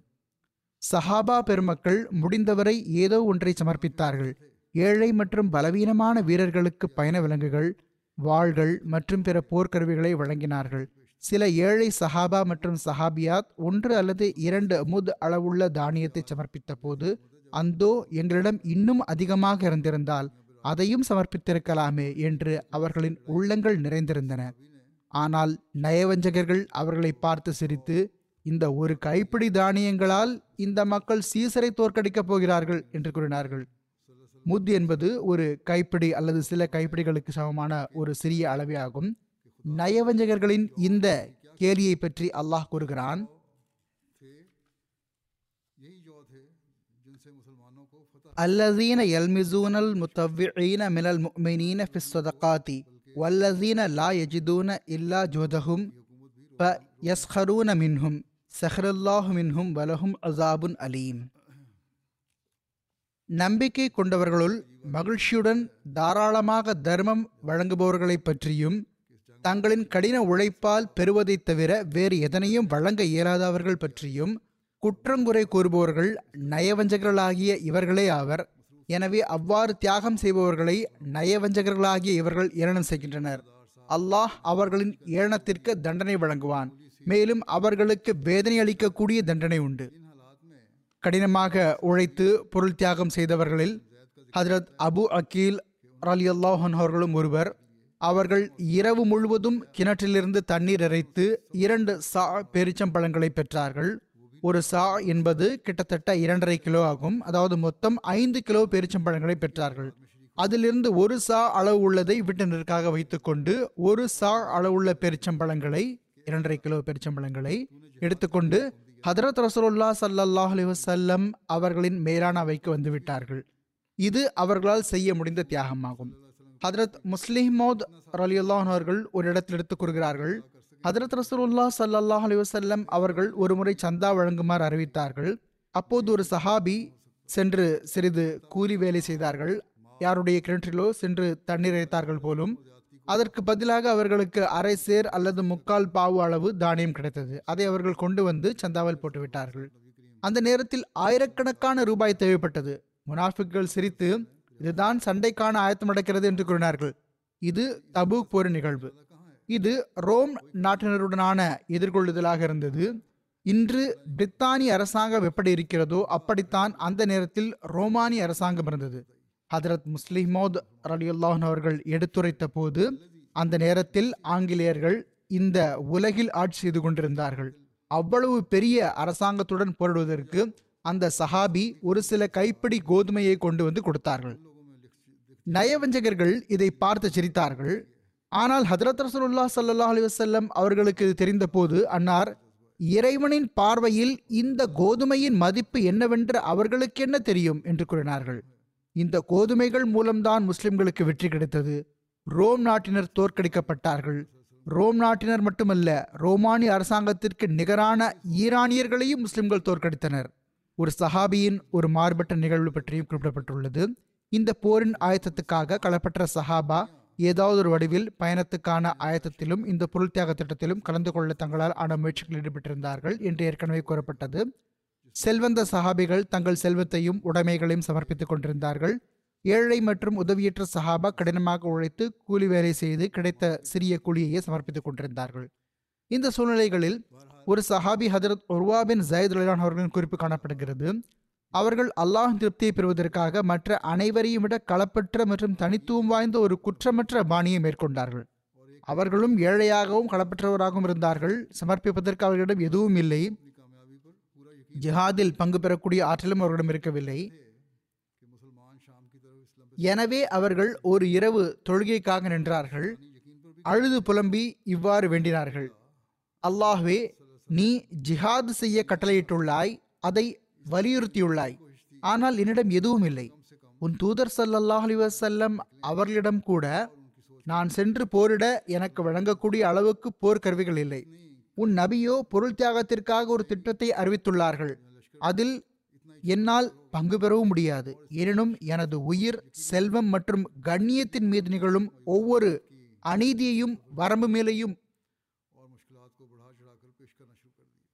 S2: சஹாபா பெருமக்கள் முடிந்தவரை ஏதோ ஒன்றை சமர்ப்பித்தார்கள் ஏழை மற்றும் பலவீனமான வீரர்களுக்கு பயண விலங்குகள் வாள்கள் மற்றும் பிற போர்க்கருவிகளை வழங்கினார்கள் சில ஏழை சஹாபா மற்றும் சஹாபியாத் ஒன்று அல்லது இரண்டு முத் அளவுள்ள தானியத்தை சமர்ப்பித்த போது அந்தோ எங்களிடம் இன்னும் அதிகமாக இருந்திருந்தால் அதையும் சமர்ப்பித்திருக்கலாமே என்று அவர்களின் உள்ளங்கள் நிறைந்திருந்தன ஆனால் நயவஞ்சகர்கள் அவர்களை பார்த்து சிரித்து இந்த ஒரு கைப்பிடி தானியங்களால் இந்த மக்கள் சீசரை தோற்கடிக்கப் போகிறார்கள் என்று கூறினார்கள் முத் என்பது ஒரு கைப்பிடி அல்லது சில கைப்பிடிகளுக்கு சமமான ஒரு சிறிய அளவே ஆகும் நயவஞ்சகர்களின் இந்த கேலியை பற்றி அல்லாஹ் கூறுகிறான்
S1: यही जो थे जिनसे मुसलमानों को फतह
S2: الذين يلمزون المتطوعين من المؤمنين في الصدقات والذين لا يجدون إلا جهدهم فيسخرون منهم سخر الله منهم ولهم عذاب أليم நம்பிக்கை கொண்டவர்களுள் மகிழ்ச்சியுடன் தாராளமாக தர்மம் வழங்குபவர்களைப் பற்றியும் தங்களின் கடின உழைப்பால் பெறுவதைத் தவிர வேறு எதனையும் வழங்க இயலாதவர்கள் பற்றியும் குற்றங்குறை கூறுபவர்கள் நயவஞ்சகர்களாகிய இவர்களே ஆவர் எனவே அவ்வாறு தியாகம் செய்பவர்களை நயவஞ்சகர்களாகிய இவர்கள் ஏளனம் செய்கின்றனர் அல்லாஹ் அவர்களின் ஏளனத்திற்கு தண்டனை வழங்குவான் மேலும் அவர்களுக்கு வேதனை அளிக்கக்கூடிய தண்டனை உண்டு கடினமாக உழைத்து பொருள் தியாகம் செய்தவர்களில் ஹஜரத் அபு அக்கீல் அலி அல்லாஹன் அவர்களும் ஒருவர் அவர்கள் இரவு முழுவதும் கிணற்றிலிருந்து தண்ணீர் இறைத்து இரண்டு சா பேரிச்சம்பழங்களை பெற்றார்கள் ஒரு சா என்பது கிட்டத்தட்ட இரண்டரை கிலோ ஆகும் அதாவது மொத்தம் ஐந்து கிலோ பேரிச்சம்பழங்களை பெற்றார்கள் அதிலிருந்து ஒரு சா அளவு உள்ளதை வீட்டினருக்காக வைத்துக்கொண்டு ஒரு சா அளவுள்ள பேரிச்சம்பழங்களை இரண்டரை கிலோ பேரிச்சம்பழங்களை எடுத்துக்கொண்டு ஹதரத் ரசூலுல்லா ஸல்லல்லாஹு அலைஹி வஸல்லம் அவர்களின் மேலான அவைக்கு வந்து விட்டார்கள் இது அவர்களால் செய்ய முடிந்த தியாகமாகும் ஹதரத் முஸ்லிமோத் ரலியுல்லாஹ் அவர்கள் ஒரு இடத்தில் எடுத்துக் கூறுகிறார்கள் ஹதரத் ரசூலுல்லா ஸல்லல்லாஹு அலைஹி வஸல்லம் அவர்கள் ஒருமுறை சந்தா வழங்குமாறு அறிவித்தார்கள் அப்போது ஒரு சஹாபி சென்று சிறிது கூலி வேலை செய்தார்கள் யாருடைய கிணற்றிலோ சென்று தண்ணீர் இறைத்தார்கள் போலும் அதற்கு பதிலாக அவர்களுக்கு அரை சேர் அல்லது முக்கால் பாவு அளவு தானியம் கிடைத்தது அதை அவர்கள் கொண்டு வந்து சந்தாவில் போட்டு விட்டார்கள் அந்த நேரத்தில் ஆயிரக்கணக்கான ரூபாய் தேவைப்பட்டது முனாஃபிக்கள் சிரித்து இதுதான் சண்டைக்கான ஆயத்தம் நடக்கிறது என்று கூறினார்கள் இது தபூக் போர் நிகழ்வு இது ரோம் நாட்டினருடனான எதிர்கொள்ளுதலாக இருந்தது இன்று பிரித்தானிய அரசாங்கம் எப்படி இருக்கிறதோ அப்படித்தான் அந்த நேரத்தில் ரோமானிய அரசாங்கம் இருந்தது ஹதரத் முஸ்லிமோத் ரலியுல்லாஹன் அவர்கள் எடுத்துரைத்த போது அந்த நேரத்தில் ஆங்கிலேயர்கள் இந்த உலகில் ஆட்சி செய்து கொண்டிருந்தார்கள் அவ்வளவு பெரிய அரசாங்கத்துடன் போரிடுவதற்கு அந்த சஹாபி ஒரு சில கைப்பிடி கோதுமையை கொண்டு வந்து கொடுத்தார்கள் நயவஞ்சகர்கள் இதை பார்த்து சிரித்தார்கள் ஆனால் ஹதரத் ரசூலுல்லா ஸல்லல்லாஹு அலைஹி வஸல்லம் அவர்களுக்கு இது தெரிந்தபோது அன்னார் இறைவனின் பார்வையில் இந்த கோதுமையின் மதிப்பு என்னவென்று அவர்களுக்கு என்ன தெரியும் என்று கூறினார்கள் இந்த கோதுமைகள் மூலம்தான் முஸ்லிம்களுக்கு வெற்றி கிடைத்தது ரோம் நாட்டினர் தோற்கடிக்கப்பட்டார்கள் ரோம் நாட்டினர் மட்டுமல்ல ரோமானிய அரசாங்கத்திற்கு நிகரான ஈரானியர்களையும் முஸ்லிம்கள் தோற்கடித்தனர் ஒரு சஹாபியின் ஒரு மாறுபட்ட நிகழ்வு பற்றியும் குறிப்பிடப்பட்டுள்ளது இந்த போரின் ஆயத்தத்துக்காக களப்பற்ற சஹாபா ஏதாவது ஒரு வடிவில் பயணத்துக்கான ஆயத்தத்திலும் இந்த பொருள் தியாக திட்டத்திலும் கலந்து கொள்ள தங்களால் ஆன முயற்சிகளில் ஈடுபட்டிருந்தார்கள் என்று ஏற்கனவே கூறப்பட்டது செல்வந்த சஹாபிகள் தங்கள் செல்வத்தையும் உடைமைகளையும் சமர்ப்பித்துக் கொண்டிருந்தார்கள் ஏழை மற்றும் உதவியற்ற சஹாபா கடினமாக உழைத்து கூலி வேலை செய்து கிடைத்த சிறிய கூலியையே சமர்ப்பித்துக் கொண்டிருந்தார்கள் இந்த சூழ்நிலைகளில் ஒரு சஹாபி ஹதரத் உர்வா பின் ஜயத் ரலிலான் அவர்களின் குறிப்பு காணப்படுகிறது அவர்கள் அல்லாஹ் திருப்தியை பெறுவதற்காக மற்ற அனைவரையும் விட களப்பற்ற மற்றும் தனித்துவம் வாய்ந்த ஒரு குற்றமற்ற பாணியை மேற்கொண்டார்கள் அவர்களும் ஏழையாகவும் களப்பற்றவராகவும் இருந்தார்கள் சமர்ப்பிப்பதற்கு அவர்களிடம் எதுவும் இல்லை
S1: अपनी कामयाबी पर पूरा यकीन
S2: ஜிஹாதில் பங்கு பெறக்கூடிய ஆற்றலும் அவர்களிடம் இருக்கவில்லை
S1: कि मुसलमान शाम की तरफ इस्लाम पे
S2: எனவே அவர்கள் ஒரு இரவு தொழுகைக்காக நின்றார்கள்
S1: यकीन पर भी
S2: அழுது புலம்பி இவ்வாறு வேண்டினார்கள் அல்லாஹ்வே நீ ஜிஹாத் செய்ய கட்டளையிட்டுள்ளாய் அதை வலியுறுத்தியுள்ளாய் ஆனால் என்னிடம் எதுவும் இல்லை உன் தூதர் ஸல்லல்லாஹு அலைஹி வஸல்லம் அவர்களிடம் கூட நான் சென்று போரிட எனக்கு வழங்கக்கூடிய அளவுக்கு போர் கருவிகள் இல்லை உன் நபியோ பொருள் தியாகத்திற்காக ஒரு திட்டத்தை அறிவித்துள்ளார்கள் அதில் என்னால் பங்கு பெறவும் முடியாது எனினும் எனது உயிர் செல்வம் மற்றும் கண்ணியத்தின் மீது நிகழும் ஒவ்வொரு அநீதியையும் வரம்பு மேலையும்
S1: और मुश्किलात को बढ़ा चढ़ाकर पेश करना शुरू कर दिया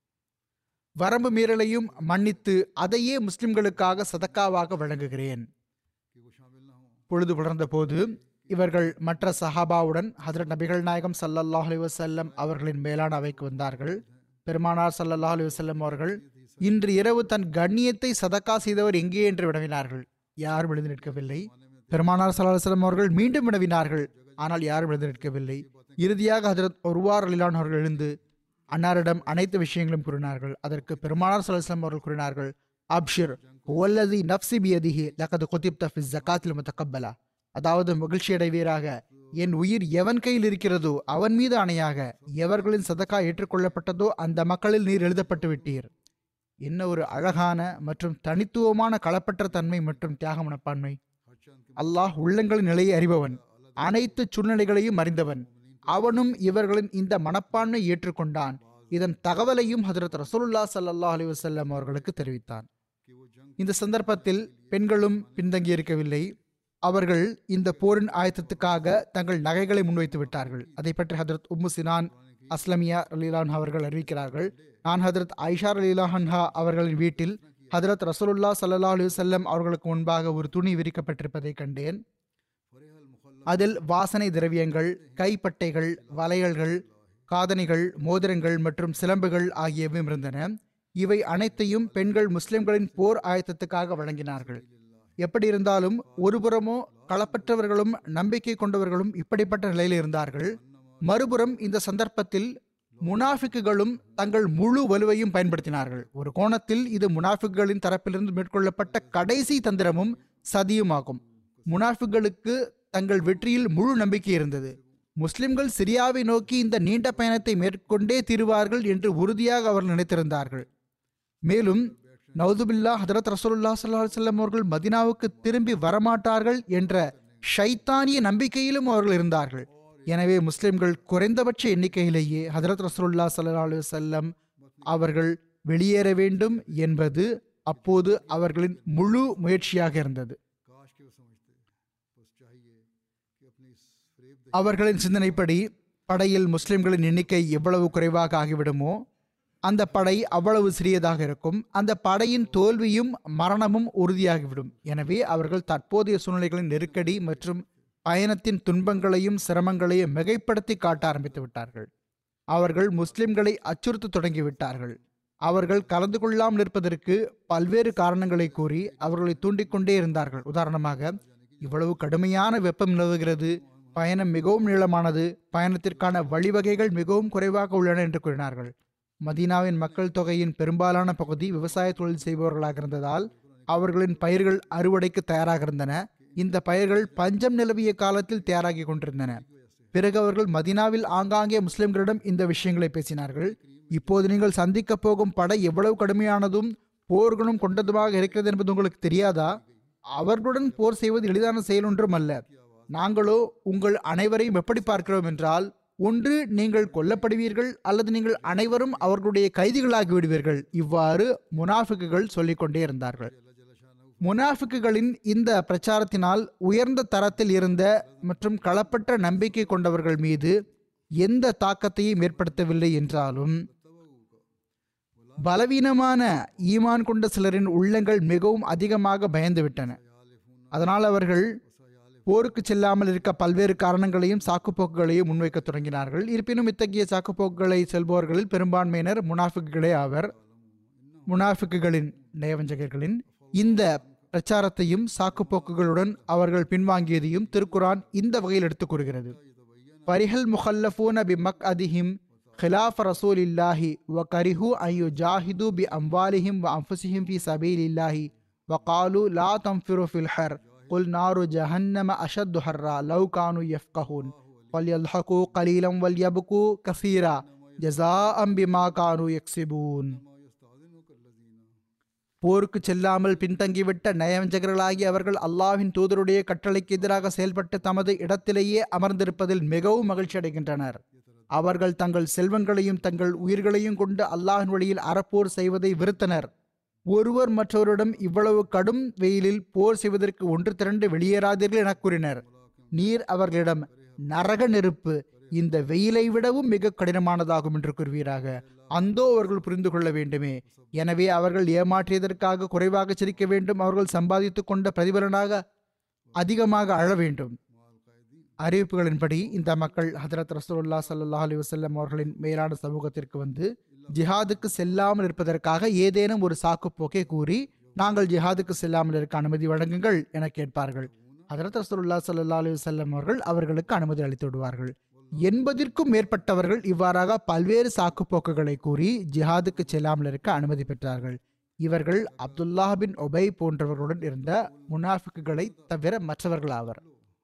S2: வரம்பு மீறலையும் மன்னித்து அதையே முஸ்லிம்களுக்காக சதக்காவாக வழங்குகிறேன்
S1: कि वो शामिल ना हो
S2: பொழுது புலர்ந்த போது இவர்கள் மற்ற சஹாபாவுடன் ஹதரத் நபிகள் நாயகம் ஸல்லல்லாஹு அலைஹி வஸல்லம் அவர்களின் மேலான அவைக்கு வந்தார்கள் பெருமானார் ஸல்லல்லாஹு அலைஹி வஸல்லம் அவர்கள் இன்று இரவு தன் கண்ணியத்தை சதக்கா செய்தவர் எங்கே என்று வினவினார்கள் யாரும் எழுந்து நிற்கவில்லை பெருமானார் ஸல்லல்லாஹு அலைஹி வஸல்லம் அவர்கள் மீண்டும் வினவினார்கள் ஆனால் யாரும் எழுந்து நிற்கவில்லை இறுதியாக ஹஜரத் ஒருவார் அலிலான் அவர்கள் எழுந்து அன்னாரிடம் அனைத்து விஷயங்களும் கூறினார்கள் அதற்கு பெருமானார் ஸல்லல்லாஹு அலைஹி வஸல்லம் அவர்கள் கூறினார்கள் அப்ஷிர் ஒல்லதி நப்சி பியதிஹி லகது குதிப்த ஃபிஸ் ஜகாத்தில் முத்தகப்பலா அதாவது மகிழ்ச்சி அடைவீராக என் உயிர் எவன் கையில் இருக்கிறதோ அவன் மீது அணையாக எவர்களின் சதக்கா ஏற்றுக்கொள்ளப்பட்டதோ அந்த மக்களில் நீர் எழுதப்பட்டு விட்டீர் என்ன ஒரு அழகான மற்றும் தனித்துவமான களப்பற்ற தன்மை மற்றும் தியாக மனப்பான்மை
S1: हर चंद के
S2: அல்லாஹ் உள்ளங்களின் நிலையை அறிபவன் அனைத்து சூழ்நிலைகளையும் அறிந்தவன் அவனும் இவர்களின் இந்த மனப்பான்மை ஏற்றுக்கொண்டான் இதன் தகவலையும் ஹஜரத் ரசூலுல்லாஹ் ஸல்லல்லாஹு அலைஹி வஸல்லம் அவர்களுக்கு தெரிவித்தான்
S1: कि वो जंग
S2: இந்த சந்தர்ப்பத்தில் பெண்களும் பின்தங்கியிருக்கவில்லை அவர்கள் இந்த போரின் ஆயத்தத்துக்காக தங்கள் நகைகளை முன்வைத்து விட்டார்கள் அதை பற்றி ஹதரத் உம்மு சினான் அஸ்லமியா அலிலான் அவர்கள் அறிவிக்கிறார்கள் நான் ஹதரத் ஐஷா அலிலாஹன்ஹா அவர்களின் வீட்டில் ஹதரத் ரசூலுல்லா ஸல்லல்லாஹு அலைஹி வஸல்லம் அவர்களுக்கு முன்பாக ஒரு துணி விரிக்கப்பட்டிருப்பதை கண்டேன்
S1: फरेहल मुखल्ला
S2: அதில் வாசனை திரவியங்கள் கைப்பட்டைகள் வளையல்கள் காதணிகள் மோதிரங்கள் மற்றும் சிலம்புகள் ஆகியவையும் இருந்தன இவை அனைத்தையும் பெண்கள் முஸ்லிம்களின் போர் ஆயத்தத்துக்காக வழங்கினார்கள் எப்படி இருந்தாலும் ஒருபுறமோ களப்பற்றவர்களும் நம்பிக்கை கொண்டவர்களும் இப்படிப்பட்ட நிலையில் இருந்தார்கள் மறுபுறம் இந்த சந்தர்ப்பத்தில் முனாஃபிக்குகளும் தங்கள் முழு வலுவையும் பயன்படுத்தினார்கள் ஒரு கோணத்தில் இது முனாஃபிக்குகளின் தரப்பிலிருந்து மேற்கொள்ளப்பட்ட கடைசி தந்திரமும் சதியுமாகும் முனாஃபிக்குகளுக்கு தங்கள் வெற்றியில் முழு நம்பிக்கை இருந்தது முஸ்லிம்கள் சிரியாவை நோக்கி இந்த நீண்ட பயணத்தை மேற்கொண்டே தீருவார்கள் என்று உறுதியாக அவர்கள் நினைத்திருந்தார்கள் மேலும் நவுதுபில்லா ஹதரத் ரசூலுல்லா ஸல்லல்லாஹு அலைஹி வஸல்லம் அவர்கள் மதினாவுக்கு திரும்பி வரமாட்டார்கள் என்ற ஷைத்தானிய நம்பிக்கையிலும் அவர்கள் இருந்தார்கள் எனவே முஸ்லிம்கள் குறைந்தபட்ச எண்ணிக்கையிலேயே ஹதரத் ரசூலுல்லா ஸல்லல்லாஹு அலைஹி வஸல்லம் அவர்கள் வெளியேற வேண்டும் என்பது அப்போது அவர்களின் முழு முயற்சியாக இருந்தது
S1: काश के वो समझते बस चाहिए कि अपनी इस फरेब दही
S2: அவர்களின் சிந்தனைப்படி படையில் முஸ்லிம்களின் எண்ணிக்கை எவ்வளவு குறைவாக ஆகிவிடுமோ அந்த படை அவ்வளவு சிறியதாக இருக்கும் அந்த படையின் தோல்வியும் மரணமும் உறுதியாகிவிடும் எனவே அவர்கள் தற்போதைய சூழ்நிலைகளின் நெருக்கடி மற்றும் பயணத்தின் துன்பங்களையும் சிரமங்களையும் மிகைப்படுத்தி காட்ட ஆரம்பித்து விட்டார்கள் அவர்கள் முஸ்லிம்களை அச்சுறுத்த தொடங்கிவிட்டார்கள் அவர்கள் கலந்து கொள்ளாமல் இருப்பதற்கு பல்வேறு காரணங்களை கூறி அவர்களை தூண்டிக்கொண்டே இருந்தார்கள் உதாரணமாக இவ்வளவு கடுமையான வெப்பம் நிலவுகிறது பயணம் மிகவும் நீளமானது பயணத்திற்கான வழிவகைகள் மிகவும் குறைவாக உள்ளன என்று கூறினார்கள் மதீனாவின் மக்கள் தொகையின் பெரும்பாலான பகுதி விவசாய தொழில் செய்பவர்களாக இருந்ததால் அவர்களின் பயிர்கள் அறுவடைக்கு தயாராக இருந்தன இந்த பயிர்கள் பஞ்சம் நிலவிய காலத்தில் தயாராகி கொண்டிருந்தன பிறகு அவர்கள் மதீனாவில் ஆங்காங்கே முஸ்லிம்களிடம் இந்த விஷயங்களை பேசினார்கள் இப்போது நீங்கள் சந்திக்கப் போகும் படை எவ்வளவு கடுமையானதும் போர்களும் கொண்டதுமாக இருக்கிறது என்பது உங்களுக்கு தெரியாதா அவர்களுடன் போர் செய்வது எளிதான செயல் ஒன்றும் அல்ல நாங்களோ உங்கள் அனைவரையும் எப்படி பார்க்கிறோம் என்றால் ஒன்று நீங்கள் கொல்லப்படுவீர்கள் அல்லது நீங்கள் அனைவரும் அவர்களுடைய கைதிகளாகி விடுவீர்கள் இவ்வாறு முனாஃபிக்குகள் சொல்லிக்கொண்டே இருந்தார்கள் முனாஃபிக்குகளின் இந்த பிரச்சாரத்தினால் உயர்ந்த தரத்தில் இருந்த மற்றும் களப்பற்ற நம்பிக்கை கொண்டவர்கள் மீது எந்த தாக்கத்தையும் ஏற்படுத்தவில்லை என்றாலும் பலவீனமான ஈமான் கொண்ட சிலரின் உள்ளங்கள் மிகவும் அதிகமாக பயந்துவிட்டன அதனால் அவர்கள் போருக்கு செல்லாமல் இருக்க பல்வேறு காரணங்களையும் சாக்குப்போக்குகளையும் முன்வைக்க தொடங்கினார்கள் இருப்பினும் இத்தகைய சாக்குப்போக்குகளை செல்பவர்களில் பெரும்பான்மையினர் முனாஃபிக்குகளே ஆவர் முனாஃபிக்குகளின் நயவஞ்சகர்களின் இந்த பிரச்சாரத்தையும் சாக்குப்போக்குகளுடன் அவர்கள் பின்வாங்கியதையும் திருக்குரான் இந்த வகையில் எடுத்துக் கூறுகிறது பரிஹல் முஹல்லஃபூன பி மக் அதிஹிம் خلاف رسول الله وكرهوا أن يجاهدوا بأموالهم وأنفسهم في سبيل الله وقالوا لا تنفروا في الحر قل نار جهنم أشد حرا لو كانوا يفقهون فليضحكوا قليلا وليبكوا كثيرا جزاء بما كانوا يكسبون போருக்கு செல்லாமல் பின்தங்கிவிட்ட நயவஞ்சகர்களாகி அவர்கள் அல்லாஹ்வின் தூதருடைய கட்டளைக்கு எதிராக செயல்பட்டு தமது இடத்திலேயே அமர்ந்திருப்பதில் மிகவும் மகிழ்ச்சி அடைகின்றனர் அவர்கள் தங்கள் செல்வங்களையும் தங்கள் உயிர்களையும் கொண்டு அல்லாஹின் வழியில் அறப்போர் செய்வதை வெறுத்தனர் ஒருவர் மற்றவரிடம் இவ்வளவு கடும் வெயிலில் போர் செய்வதற்கு ஒன்று திரண்டு வெளியேறாதீர்கள் என கூறினர் நீர் அவர்களிடம் நரக நெருப்பு இந்த வெயிலை விடவும் மிக கடினமானதாகும் என்று கூறுவீராக அந்தோ அவர்கள் புரிந்து கொள்ள வேண்டுமே எனவே அவர்கள் ஏமாற்றியதற்காக குறைவாக சிரிக்க வேண்டும் அவர்கள் சம்பாதித்துக் கொண்ட பிரதிபலனாக அதிகமாக அழ வேண்டும் அறிவிப்புகளின்படி இந்த மக்கள் ஹதரத் ரசூல்லா சல்லா அலி வசல்லம் அவர்களின் மேலான சமூகத்திற்கு வந்து ஜிஹாதுக்கு செல்லாமல் இருப்பதற்காக ஏதேனும் ஒரு சாக்குப்போக்கை கூறி நாங்கள் ஜிஹாதுக்கு செல்லாமல் இருக்க அனுமதி வழங்குங்கள் என கேட்பார்கள் ஹதரத் ரசூல்லா சல்லா அலி வசல்லம் அவர்கள் அவர்களுக்கு அனுமதி அளித்து விடுவார்கள் எண்பதிற்கும் மேற்பட்டவர்கள் இவ்வாறாக பல்வேறு சாக்குப்போக்குகளை கூறி ஜிஹாதுக்கு செல்லாமல் இருக்க அனுமதி பெற்றார்கள் இவர்கள் அப்துல்லாஹ் பின் ஒபை போன்றவர்களுடன் இருந்த முனாஃபிக்குகளை தவிர மற்றவர்கள் ஆவர்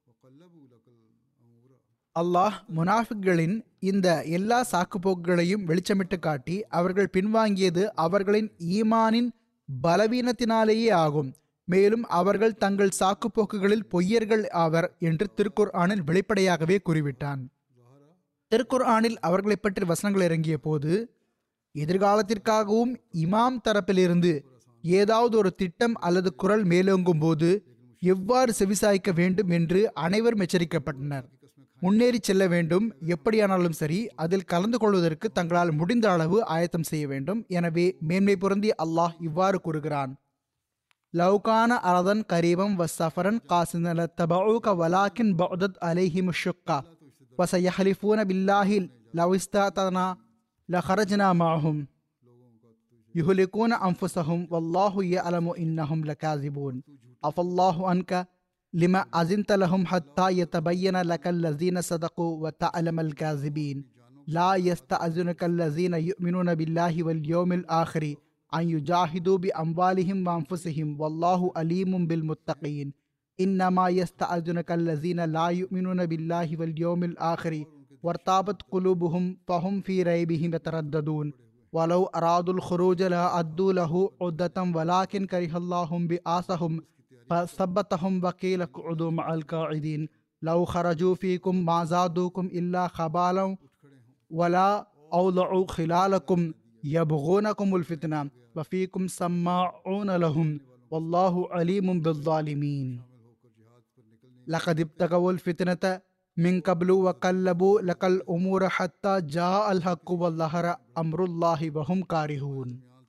S2: அல்லாஹ் முனாஃபிக்களின் இந்த எல்லா சாக்குப்போக்குகளையும் வெளிச்சமிட்டு காட்டி அவர்கள் பின்வாங்கியது அவர்களின் ஈமானின் பலவீனத்தினாலேயே ஆகும் மேலும் அவர்கள் தங்கள் சாக்குப்போக்குகளில் பொய்யர்கள் ஆவர் என்று திருக்குர் ஆனில் வெளிப்படையாகவே கூறிவிட்டான் திருக்குர் ஆனில் அவர்களை பற்றி வசனங்கள் இறங்கிய போது எதிர்காலத்திற்காகவும் இமாம் தரப்பிலிருந்து ஏதாவது ஒரு திட்டம் அல்லது குரல் மேலோங்கும் போது எவ்வாறு செவிசாய்க்க வேண்டும் என்று அனைவரும் எச்சரிக்கப்பட்டனர் முன்னேறி செல்ல வேண்டும் எப்படியானாலும் சரி அதில் கலந்து கொள்வதற்கு தங்களால் முடிந்த அளவு ஆயத்தம் செய்ய வேண்டும் எனவே மேன்மை பொருந்தி அல்லாஹ் இவ்வாறு கூறுகிறான் லவ்கான அரதன் கரீபம் வ சஃபரன் காசினல தபவுக வலாக்கின் பௌதத் அலைஹி முஷுக்கா وسيحلفون بالله لو استطعنا لخرجنا معهم يهلكون أنفسهم والله يعلم إنهم لكاذبون عفى الله عنك لما أذنت لهم حتى يتبين لك الذين صدقوا وتعلم الكاذبين لا يستأذنك الذين يؤمنون بالله واليوم الآخر أن يجاهدوا بأموالهم وأنفسهم والله أليم بالمتقين إنما يستأذنك الذين لا يؤمنون بالله واليوم الآخر وارتابت قلوبهم فهم في ريبهم يترددون ولو أرادوا الخروج لأدوا له عدة ولكن كره الله بآسهم فثبتهم وقيل اقعدوا مع القاعدين لو خرجوا فيكم ما زادوكم إلا خبالا ولا أوضعوا خلالكم يبغونكم الفتنة وفيكم سماعون لهم والله عليم بالظالمين لقد ابتغوا الفتنة من قبل وقلبوا لك الأمور حتى جاء الحق والظهر أمر الله وهم كارهون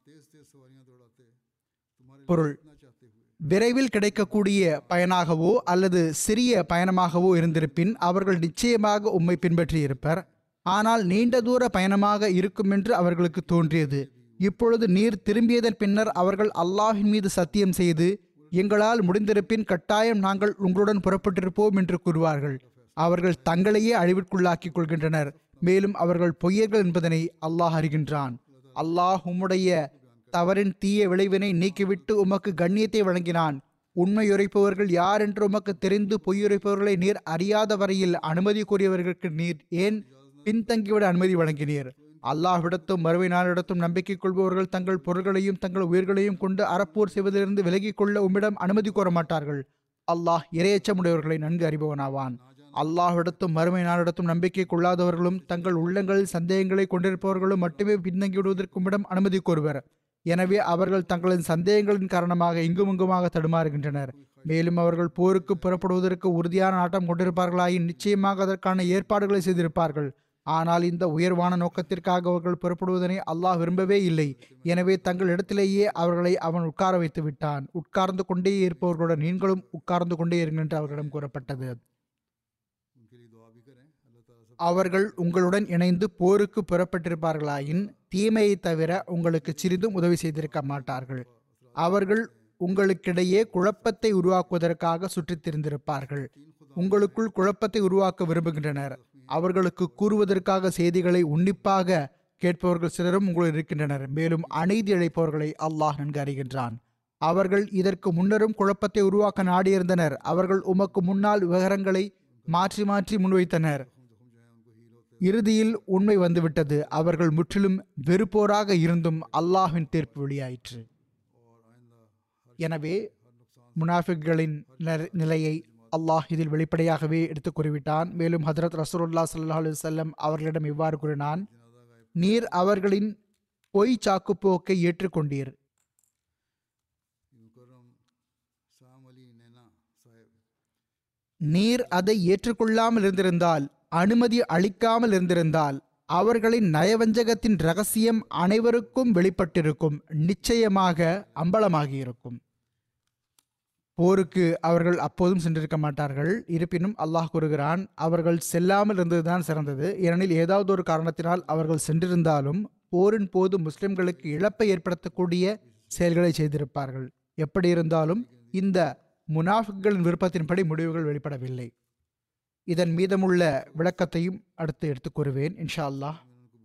S2: பொருள் விரைவில் கிடைக்கக்கூடிய பயனாகவோ அல்லது சிறிய பயணமாகவோ இருந்திருப்பின் அவர்கள் நிச்சயமாக உம்மை பின்பற்றியிருப்பர் ஆனால் நீண்ட தூர பயணமாக இருக்கும் என்று அவர்களுக்கு தோன்றியது இப்பொழுது நீர் திரும்பியதன் பின்னர் அவர்கள் அல்லாஹின் மீது சத்தியம் செய்து எங்களால் முடிந்திருப்பின் கட்டாயம் நாங்கள் உங்களுடன் புறப்பட்டிருப்போம் என்று கூறுவார்கள் அவர்கள் தங்களையே அழிவிற்குள்ளாக்கிக் கொள்கின்றனர் மேலும் அவர்கள் பொய்யர்கள் என்பதனை அல்லாஹ் அறிகின்றான் அல்லாஹ் உம்முடைய தவறின் தீய விளைவினை நீக்கிவிட்டு உமக்கு கண்ணியத்தை வழங்கினான் உண்மையுரைப்பவர்கள் யார் என்று உமக்கு தெரிந்து பொய்யுரைப்பவர்களை நீர் அறியாத வரையில் அனுமதி கோரியவர்களுக்கு நீர் ஏன் பின்தங்கிவிட அனுமதி வழங்கினீர் அல்லாஹ்விடத்தும் மறுமை நாளிடத்தும் நம்பிக்கை கொள்பவர்கள் தங்கள் பொருள்களையும் தங்கள் உயிர்களையும் கொண்டு அறப்போர் செய்வதிலிருந்து விலகிக் கொள்ள உம்மிடம் அனுமதி கோர மாட்டார்கள் அல்லாஹ் இரையச்சமுடையவர்களை நன்கு அறிபவனாவான் அல்லாஹ்விடத்தும் மறுமை நாளிடத்தும் நம்பிக்கை கொள்ளாதவர்களும் தங்கள் உள்ளங்களில் சந்தேகங்களை கொண்டிருப்பவர்களும் மட்டுமே பின்தங்கிவிடுவதற்கு உம்மிடம் அனுமதி கோருவர் எனவே அவர்கள் தங்களின் சந்தேகங்களின் காரணமாக இங்குமிங்குமாக தடுமாறுகின்றனர் மேலும் அவர்கள் போருக்கு புறப்படுவதற்கு உறுதியான நாட்டம் கொண்டிருப்பார்களாயின் நிச்சயமாக அதற்கான ஏற்பாடுகளை செய்திருப்பார்கள் ஆனால் இந்த உயர்வான நோக்கத்திற்காக அவர்கள் புறப்படுவதனை அல்லாஹ் விரும்பவே இல்லை எனவே தங்கள் இடத்திலேயே அவர்களை அவன் உட்கார வைத்து விட்டான் உட்கார்ந்து கொண்டே இருப்பவர்களுடன் நீங்களும் உட்கார்ந்து கொண்டே இருங்கள் என்று அவர்களிடம் கூறப்பட்டது
S1: उनके लिए दुआ भी करें अल्लाह ताला सब
S2: அவர்கள் உங்களுடன் இணைந்து போருக்கு புறப்பட்டிருப்பார்களாயின் தீமையை தவிர உங்களுக்கு சிறிதும் உதவி செய்திருக்க மாட்டார்கள் அவர்கள் உங்களுக்கிடையே குழப்பத்தை உருவாக்குவதற்காக சுற்றித் திரிந்திருப்பார்கள் உங்களுக்குள் குழப்பத்தை உருவாக்க விரும்புகின்றனர் அவர்களுக்கு கூறுவதற்காக செய்திகளை உன்னிப்பாக கேட்பவர்கள் சிலரும் உங்களுள் இருக்கின்றனர் மேலும் அநீதி இழைப்பவர்களை அல்லாஹ் நன்கு அறிகின்றான் அவர்கள் இதற்கு முன்னரும் குழப்பத்தை உருவாக்க நாடியிருந்தனர் அவர்கள் உமக்கு முன்னால் விவரங்களை மாற்றி மாற்றி முன்வைத்தனர் இறுதியில் உண்மை வந்துவிட்டது அவர்கள் முற்றிலும் வெறுப்போராக இருந்தும் அல்லாஹ்வின் தீர்ப்பு வெளியாயிற்று எனவே முனாஃபிக்களின் நில- நிலையை அல்லாஹ் இதில் வெளிப்படையாகவே எடுத்துக் கூறிவிட்டான் மேலும் ஹதரத் ரசூலுல்லாஹ் ஸல்லல்லாஹு அலைஹி வஸல்லம் அவர்களிடம் இவ்வாறு கூறினான் நீர் அவர்களின் பொய் சாக்குப்போக்கை ஏற்றுக்கொண்டீர்
S1: मुकर्रम साम अली नैना साहब
S2: நீர் அதை ஏற்றுக்கொள்ளாமல் இருந்திருந்தால் அனுமதி அளிக்காமல் இருந்திருந்தால் அவர்களின் நயவஞ்சகத்தின் ரகசியம் அனைவருக்கும் வெளிப்பட்டிருக்கும் நிச்சயமாக அம்பலமாகியிருக்கும் போருக்கு அவர்கள் அப்போதும் சென்றிருக்க மாட்டார்கள் இருப்பினும் அல்லாஹ் கூறுகிறான் அவர்கள் செல்லாமல் இருந்ததுதான் சிறந்தது ஏனெனில் ஏதாவது ஒரு காரணத்தினால் அவர்கள் சென்றிருந்தாலும் போரின் போது முஸ்லிம்களுக்கு இழப்பை ஏற்படுத்தக்கூடிய செயல்களை செய்திருப்பார்கள் எப்படி இருந்தாலும் இந்த முனாஃபிக்களின் விருப்பத்தின்படி முடிவுகள் வெளிப்படவில்லை இதன் மீதமுள்ள விளக்கத்தையும் அடுத்து எடுத்துக் கூறுவேன் இன்ஷா அல்லாஹ்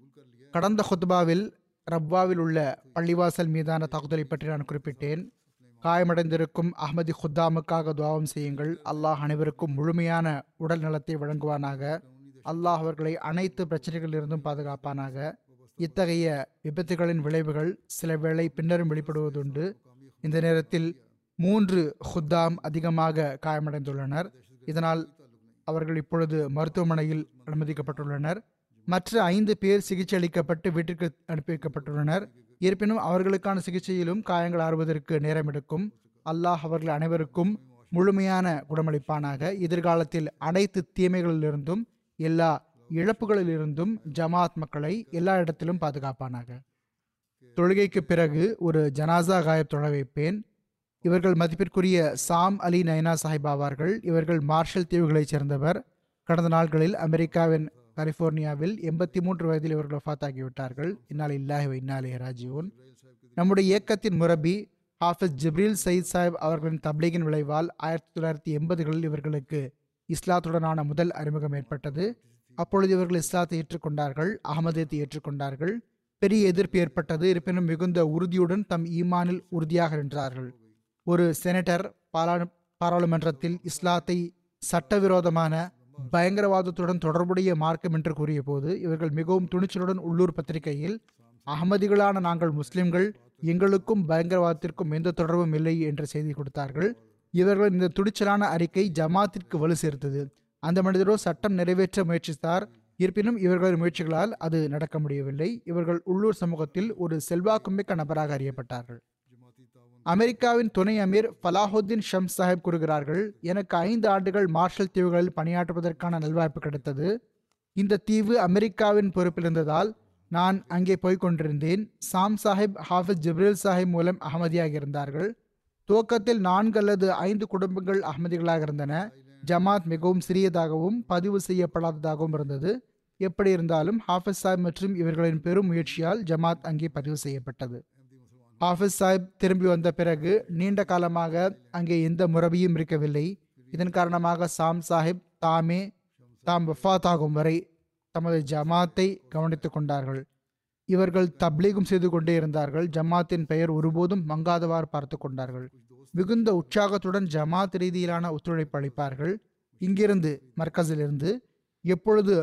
S2: கடந்த ஹுத்பாவில் ரப்வாவில் உள்ள பள்ளிவாசல் மீதான தாக்குதலை பற்றி நான் குறிப்பிட்டேன் காயமடைந்திருக்கும் அஹ்மதி குத்தாமுக்காக துவாவம் செய்யுங்கள் அல்லாஹ் அனைவருக்கும் முழுமையான உடல் நலத்தை வழங்குவானாக அல்லாஹ் அவர்களை அனைத்து பிரச்சனைகளிலிருந்தும் பாதுகாப்பானாக இத்தகைய விபத்துகளின் விளைவுகள் சில வேளை பின்னரும் வெளிப்படுவதுண்டு இந்த நேரத்தில் மூன்று ஹுத்தாம் அதிகமாக காயமடைந்துள்ளனர் இதனால் அவர்கள் இப்பொழுது மருத்துவமனையில் அனுமதிக்கப்பட்டுள்ளனர் மற்ற ஐந்து பேர் சிகிச்சை அளிக்கப்பட்டு வீட்டிற்கு அனுப்பி வைக்கப்பட்டுள்ளனர் இருப்பினும் அவர்களுக்கான சிகிச்சையிலும் காயங்கள் ஆறுவதற்கு நேரம் எடுக்கும் அல்லாஹ் அவர்கள் அனைவருக்கும் முழுமையான குணமளிப்பானாக எதிர்காலத்தில் அனைத்து தீமைகளிலிருந்தும் எல்லா இழப்புகளிலிருந்தும் ஜமாத் மக்களை எல்லா இடத்திலும் பாதுகாப்பானாக தொழுகைக்கு பிறகு ஒரு ஜனாசா காயப் தொழ வைப்பேன் இவர்கள் மதிப்பிற்குரிய சாம் அலி நைனா சாஹிப் ஆவார்கள் இவர்கள் மார்ஷல் தீவுகளைச் சேர்ந்தவர் கடந்த நாட்களில் அமெரிக்காவின் கலிபோர்னியாவில் எண்பத்தி மூன்று வயதில் இவர்கள் வஃபாத்தாகிவிட்டார்கள் இன்னால் இல்லாஹி இன்னாலே ராஜீவன் நம்முடைய இயக்கத்தின் முரபி ஹாஃபிஸ் ஜிப்ரீல் சயீத் சாஹிப் அவர்களின் தப்லீகின் விளைவால் ஆயிரத்தி தொள்ளாயிரத்தி எண்பதுகளில் இவர்களுக்கு இஸ்லாத்துடனான முதல் அறிமுகம் ஏற்பட்டது அப்பொழுது இவர்கள் இஸ்லாத்தை ஏற்றுக்கொண்டார்கள் அகமதியத்தை ஏற்றுக்கொண்டார்கள் பெரிய எதிர்ப்பு ஏற்பட்டது இருப்பினும் மிகுந்த உறுதியுடன் தம் ஈமானில் உறுதியாக நின்றார்கள் ஒரு செனட்டர் பாராளு பாராளுமன்றத்தில் இஸ்லாத்தை சட்டவிரோதமான பயங்கரவாதத்துடன் தொடர்புடைய மார்க்கம் என்று கூறிய போது இவர்கள் மிகவும் துணிச்சலுடன் உள்ளூர் பத்திரிகையில் அகமதிகளான நாங்கள் முஸ்லிம்கள் எங்களுக்கும் பயங்கரவாதத்திற்கும் எந்த தொடர்பும் இல்லை என்ற செய்தி கொடுத்தார்கள் இவர்கள் இந்த துணிச்சலான அறிக்கை ஜமாத்திற்கு வலு சேர்த்தது அந்த மனிதரோ சட்டம் நிறைவேற்ற முயற்சித்தார் இருப்பினும் இவர்களின் முயற்சிகளால் அது நடக்க முடியவில்லை இவர்கள் உள்ளூர் சமூகத்தில் ஒரு செல்வாக்குமிக்க நபராக அறியப்பட்டார்கள் அமெரிக்காவின் துணை அமீர் ஃபலாஹுத்தீன் ஷம் சாஹிப் கூறுகிறார்கள் எனக்கு ஐந்து ஆண்டுகள் மார்ஷல் தீவுகளில் பணியாற்றுவதற்கான நல்வாய்ப்பு கிடைத்தது இந்த தீவு அமெரிக்காவின் பொறுப்பில் இருந்ததால் நான் அங்கே போய்க் கொண்டிருந்தேன் சாம் சாஹிப் ஹாஃபிஸ் ஜிப்ரீல் சாஹிப் மூலம் அகமதியாக இருந்தார்கள் துவக்கத்தில் நான்கு அல்லது ஐந்து குடும்பங்கள் அகமதிகளாக இருந்தன ஜமாத் மிகவும் சிறியதாகவும் பதிவு செய்யப்படாததாகவும் இருந்தது எப்படி இருந்தாலும் ஹாஃபிஸ் சாஹிப் மற்றும் இவர்களின் பெரும் முயற்சியால் ஜமாத் அங்கே பதிவு செய்யப்பட்டது ஹாஃபிஸ் சாஹிப் திரும்பி வந்த பிறகு நீண்ட காலமாக அங்கே எந்த முறவியும் இருக்கவில்லை இதன் காரணமாக சாம் சாஹிப் தாமே தாம் வஃபாத் ஆகும் வரை தமது ஜமாத்தை கவனித்துக் கொண்டார்கள் இவர்கள் தப்லீகும் செய்து கொண்டே இருந்தார்கள் ஜமாத்தின் பெயர் ஒருபோதும் மங்காதவாறு பார்த்து கொண்டார்கள் மிகுந்த உற்சாகத்துடன் ஜமாத் ரீதியிலான ஒத்துழைப்பு அளிப்பார்கள் இங்கிருந்து மர்கஸிலிருந்து எப்பொழுது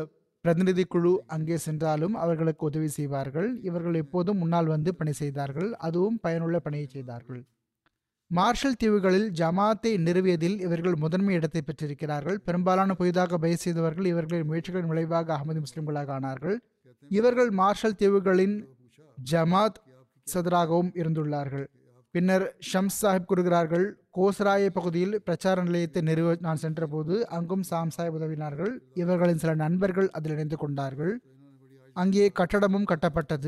S2: பிரதிநிதி குழு அங்கே சென்றாலும் அவர்களுக்கு உதவி செய்வார்கள் இவர்கள் எப்போதும் முன்னால் வந்து பணி செய்தார்கள் அதுவும் பயனுள்ள பணியை செய்தார்கள் மார்ஷல் தீவுகளில் ஜமாத்தை நிறுவியதில் இவர்கள் முதன்மை இடத்தை பெற்றிருக்கிறார்கள் பெரும்பாலான புதிதாக பயிர் செய்தவர்கள் இவர்களின் முயற்சிகளின் விளைவாக அகமது முஸ்லிம்களாக ஆனார்கள் இவர்கள் மார்ஷல் தீவுகளின் ஜமாத் சதராகவும் இருந்துள்ளார்கள் பின்னர் ஷம்ஸ் சாஹிப் கூறுகிறார்கள் கோசராய பகுதியில் பிரச்சார நிலையத்தை நிறுவ நான் சென்றபோது அங்கும் சாம் சாஹிப் உதவினார்கள் இவர்களின் சில நண்பர்கள் அதில் இணைந்து கொண்டார்கள் அங்கே கட்டடமும் கட்டப்பட்டது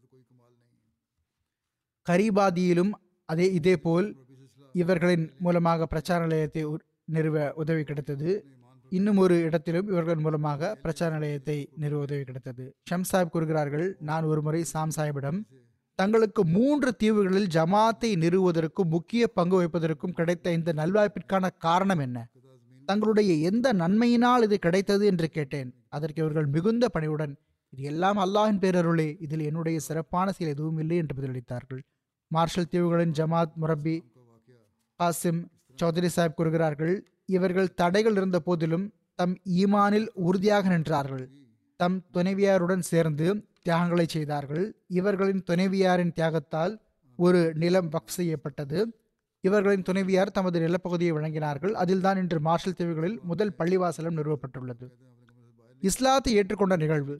S2: கரீபாதியிலும் அதே இதேபோல் இவர்களின் மூலமாக பிரச்சார நிலையத்தை உ- நிறுவ உதவி கிடைத்தது இன்னும் ஒரு இடத்திலும் இவர்கள் மூலமாக பிரச்சார நிலையத்தை நிறுவ உதவி கிடைத்தது ஷம் சாஹிப் கூறுகிறார்கள் நான் ஒருமுறை சாம் சாஹிப்பிடம் தங்களுக்கு மூன்று தீவுகளில் ஜமாத்தை நிறுவுவதற்கும் முக்கிய பங்கு வகிப்பதற்கும் கிடைத்த இந்த நல்வாய்ப்பிற்கான காரணம் என்ன தங்களுடைய எந்த நன்மையினால் இது கிடைத்தது என்று கேட்டேன் அதற்கு இவர்கள் மிகுந்த பணிவுடன் இது எல்லாம் அல்லாஹின் பேரருளே இதில் என்னுடைய சிறப்பான செயல் எதுவும் இல்லை என்று பதிலளித்தார்கள் மார்ஷல் தீவுகளின் ஜமாத் முரப்பி காசிம் சௌத்ரி சாஹிப் கூறுகிறார்கள் இவர்கள் தடைகள் இருந்த போதிலும் தம் ஈமானில் உறுதியாக நின்றார்கள் தம் துணைவியாருடன் சேர்ந்து தியாகங்களை செய்தார்கள் இவர்களின் துணைவியாரின் தியாகத்தால் ஒரு நிலம் வக்ஃப் செய்யப்பட்டது இவர்களின் துணைவியார் தமது நிலப்பகுதியை வழங்கினார்கள் அதில்தான் இன்று மார்ஷல் தீவுகளில் முதல் பள்ளிவாசலம் நிறுவப்பட்டுள்ளது இஸ்லாத்தை ஏற்றுக்கொண்ட நிகழ்வு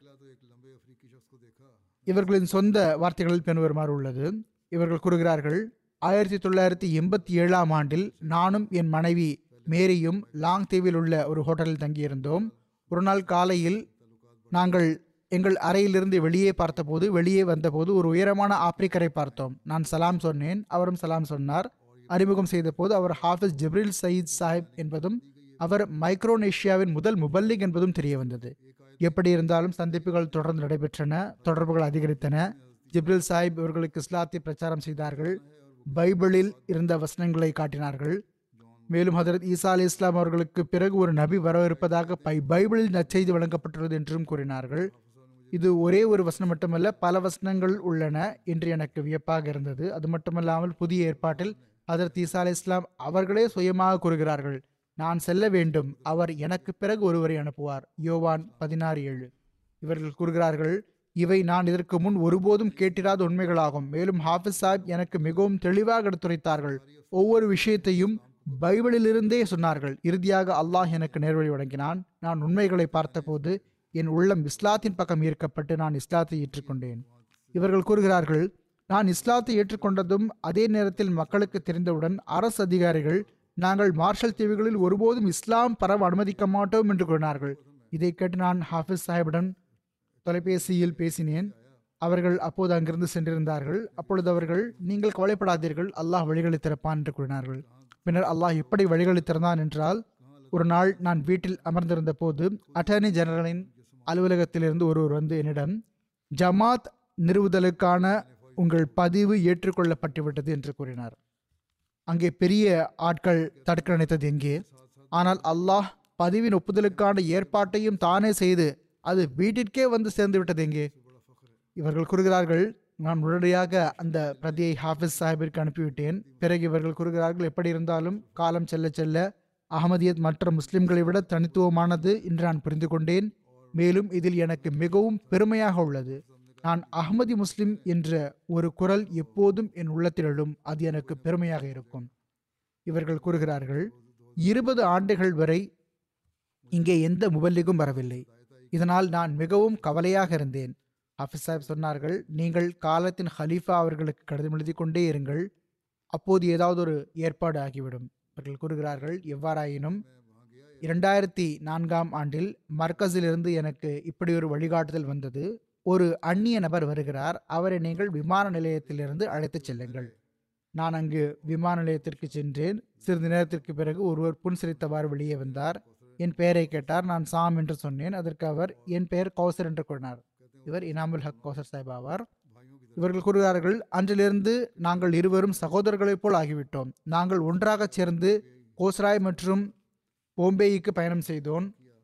S2: இவர்களின் சொந்த வார்த்தைகளில் பின்வருமாறு உள்ளது இவர்கள் கூறுகிறார்கள் ஆயிரத்தி தொள்ளாயிரத்தி எண்பத்தி ஏழாம் ஆண்டில் நானும் என் மனைவி மேரியும் லாங் தீவில் உள்ள ஒரு ஹோட்டலில் தங்கியிருந்தோம் ஒரு நாள் காலையில் நாங்கள் எங்கள் அறையிலிருந்து வெளியே பார்த்தபோது வெளியே வந்தபோது ஒரு உயரமான ஆப்பிரிக்கரை பார்த்தோம் நான் சலாம் சொன்னேன் அவரும் சலாம் சொன்னார் அறிமுகம் செய்தபோது அவர் ஹாஃபிஸ் ஜிப்ரில் சயீத் சாஹிப் என்பதும் அவர் மைக்ரோனேஷியாவின் முதல் முபல்லிக் என்பதும் தெரிய வந்தது எப்படி இருந்தாலும் சந்திப்புகள் தொடர்ந்து நடைபெற்றன தொடர்புகள் அதிகரித்தன ஜிப்ரில் சாஹிப் இவர்களுக்கு இஸ்லாத்தை பிரச்சாரம் செய்தார்கள் பைபிளில் இருந்த வசனங்களை காட்டினார்கள் மேலும் ஹதரத் ஈசா அலி இஸ்லாம் அவர்களுக்கு பிறகு ஒரு நபி வரவிருப்பதாக பை பைபிளில் நற்செய்தி வழங்கப்பட்டுள்ளது என்றும் கூறினார்கள் இது ஒரே ஒரு வசனம் மட்டுமல்ல பல வசனங்கள் உள்ளன என்று எனக்கு வியப்பாக இருந்தது அது மட்டுமல்லாமல் புதிய ஏற்பாட்டில் ஹதரத் ஈசா அலி இஸ்லாம் அவர்களே சுயமாக கூறுகிறார்கள் நான் செல்ல வேண்டும் அவர் எனக்கு பிறகு ஒருவரை அனுப்புவார் யோவான் பதினாறு ஏழு இவர்கள் கூறுகிறார்கள் இவை நான் இதற்கு முன் ஒருபோதும் கேட்டிராத உண்மைகளாகும் மேலும் ஹாஃபிஸ் சாஹிப் எனக்கு மிகவும் தெளிவாக எடுத்துரைத்தார்கள் ஒவ்வொரு விஷயத்தையும் பைபிளிலிருந்தே சொன்னார்கள் இறுதியாக அல்லாஹ் எனக்கு நேர்வழி வழங்கினான் நான் உண்மைகளை பார்த்தபோது என் உள்ளம் இஸ்லாத்தின் பக்கம் ஈர்க்கப்பட்டு நான் இஸ்லாத்தை ஏற்றுக்கொண்டேன் இவர்கள் கூறுகிறார்கள் நான் இஸ்லாத்தை ஏற்றுக்கொண்டதும் அதே நேரத்தில் மக்களுக்கு தெரிந்தவுடன் அரசு அதிகாரிகள் நாங்கள் மார்ஷல் தீவுகளில் ஒருபோதும் இஸ்லாம் பரவ அனுமதிக்க மாட்டோம் என்று கூறினார்கள் இதை கேட்டு நான் ஹாஃபிஸ் சாஹிபுடன் தொலைபேசியில் பேசினேன் அவர்கள் அப்போது அங்கிருந்து சென்றிருந்தார்கள் அப்பொழுது அவர்கள் நீங்கள் கவலைப்படாதீர்கள் அல்லாஹ் வழிகளை திறப்பான் என்று கூறினார்கள் பின்னர் அல்லாஹ் எப்படி வழிகளை திறந்தான் என்றால் ஒரு நாள் நான் வீட்டில் அமர்ந்திருந்த போது அட்டர்னி ஜெனரலின் அலுவலகத்திலிருந்து ஒருவர் வந்து என்னிடம் ஜமாத் நிறுவுதலுக்கான உங்கள் பதிவு ஏற்றுக்கொள்ளப்பட்டுவிட்டது என்று கூறினார் அங்கே பெரிய ஆட்கள் தடுக்க நினைத்தது எங்கே ஆனால் அல்லாஹ் பதிவின் ஒப்புதலுக்கான ஏற்பாட்டையும் தானே செய்து அது வீட்டிற்கே வந்து சேர்ந்து விட்டது எங்கே இவர்கள் கூறுகிறார்கள் நான் உடனடியாக அந்த பிரதியை ஹாஃபிஸ் சாஹிபிற்கு அனுப்பிவிட்டேன் பிறகு இவர்கள் கூறுகிறார்கள் எப்படி இருந்தாலும் காலம் செல்ல செல்ல அகமதியத் மற்ற முஸ்லிம்களை விட தனித்துவமானது என்று நான் புரிந்து கொண்டேன் மேலும் இதில் எனக்கு மிகவும் பெருமையாக உள்ளது நான் அகமதி முஸ்லிம் என்ற ஒரு குரல் எப்போதும் என் உள்ளத்தில் எழும் அது எனக்கு பெருமையாக இருக்கும் இவர்கள் கூறுகிறார்கள் இருபது ஆண்டுகள் வரை இங்கே எந்த முபல்லிகும் வரவில்லை இதனால் நான் மிகவும் கவலையாக இருந்தேன் ஹாஃபிஸ் சாஹிப் சொன்னார்கள் நீங்கள் காலத்தின் ஹலீஃபா அவர்களுக்கு கடிதம் எழுதி கொண்டே இருங்கள் அப்போது ஏதாவது ஒரு ஏற்பாடு ஆகிவிடும் அவர்கள் கூறுகிறார்கள் எவ்வாறாயினும் இரண்டாயிரத்தி நான்காம் ஆண்டில் மர்கஸிலிருந்து எனக்கு இப்படி ஒரு வழிகாட்டுதல் வந்தது ஒரு அந்நிய நபர் வருகிறார் அவரை நீங்கள் விமான நிலையத்திலிருந்து அழைத்துச் செல்லுங்கள் நான் அங்கு விமான நிலையத்திற்கு சென்றேன் சிறிது நேரத்திற்கு பிறகு ஒருவர் புன்சிரித்தவாறு வெளியே வந்தார் என் பெயரை கேட்டார் நான் சாம் என்று சொன்னேன் அதற்கு அவர் என் பெயர் கௌசர் என்று கூறினார் இவர் இனாமுல் ஹக் கௌசர் சாஹிப் ஆவார் இவர்கள் கூறுகிறார்கள் அன்றிலிருந்து நாங்கள் இருவரும் சகோதரர்களைப் போல் ஆகிவிட்டோம் நாங்கள் ஒன்றாக சேர்ந்து கோஸ்ராய் மற்றும் போம்பேய்க்கு பயணம் செய்தோம்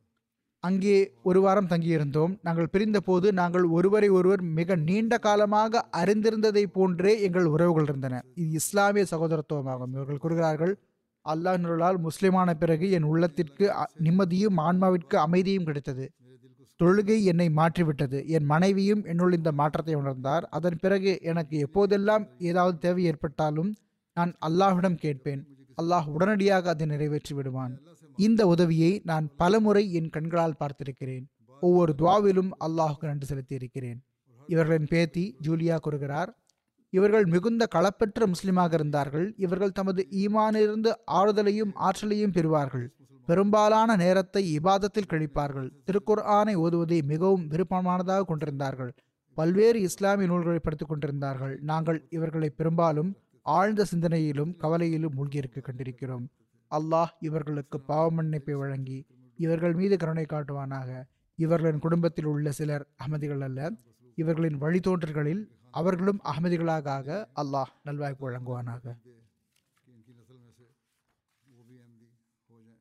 S2: அங்கே ஒரு வாரம் தங்கியிருந்தோம் நாங்கள் பிரிந்தபோது நாங்கள் ஒருவரை ஒருவர் மிக நீண்ட காலமாக அறிந்திருந்ததை போன்றே எங்கள் உறவுகள் இருந்தன இது இஸ்லாமிய சகோதரத்துவமாகும் இவர்கள் கூறுகிறார்கள் அல்லாஹ் முஸ்லிமான பிறகு என் உள்ளத்திற்கு அ- நிம்மதியும் ஆன்மாவிற்கு அமைதியும் கிடைத்தது தொழுகை என்னை மாற்றிவிட்டது என் மனைவியும் என்னுள் இந்த மாற்றத்தை உணர்ந்தார் அதன் பிறகு எனக்கு எப்போதெல்லாம் ஏதாவது தேவை ஏற்பட்டாலும் நான் அல்லாஹ்விடம் கேட்பேன் அல்லாஹ் உடனடியாக அதை நிறைவேற்றி விடுவான் இந்த உதவியை நான் பலமுறை என் கண்களால் பார்த்திருக்கிறேன் ஒவ்வொரு துவாவிலும் அல்லாஹுக்கு நன்றி செலுத்தியிருக்கிறேன் இவர்களின் பேத்தி ஜூலியா கூறுகிறார் இவர்கள் மிகுந்த களப்பெற்ற முஸ்லிமாக இருந்தார்கள் இவர்கள் தமது ஈமானிலிருந்து ஆறுதலையும் ஆற்றலையும் பெறுவார்கள் பெரும்பாலான நேரத்தை இபாதத்தில் கழிப்பார்கள் திருக்குர்ஆனை ஓதுவதை மிகவும் விருப்பமானதாக கொண்டிருந்தார்கள் பல்வேறு இஸ்லாமிய நூல்களை படித்துக் கொண்டிருந்தார்கள் நாங்கள் இவர்களை பெரும்பாலும் ஆழ்ந்த சிந்தனையிலும் கவலையிலும் மூழ்கியிருக்க கண்டிருக்கிறோம் அல்லாஹ் இவர்களுக்கு பாவ மன்னிப்பை வழங்கி இவர்கள் மீது கருணை காட்டுவானாக இவர்களின் குடும்பத்தில் உள்ள சிலர் அகமதிகள் அல்ல இவர்களின் வழித்தோன்றல்களில் அவர்களும் அகமதிகளாக ஆக அல்லாஹ் நல்வாய்ப்பு வழங்குவானாக
S1: कि इनकी नस्ल में से वो भी अहमदी हो जाए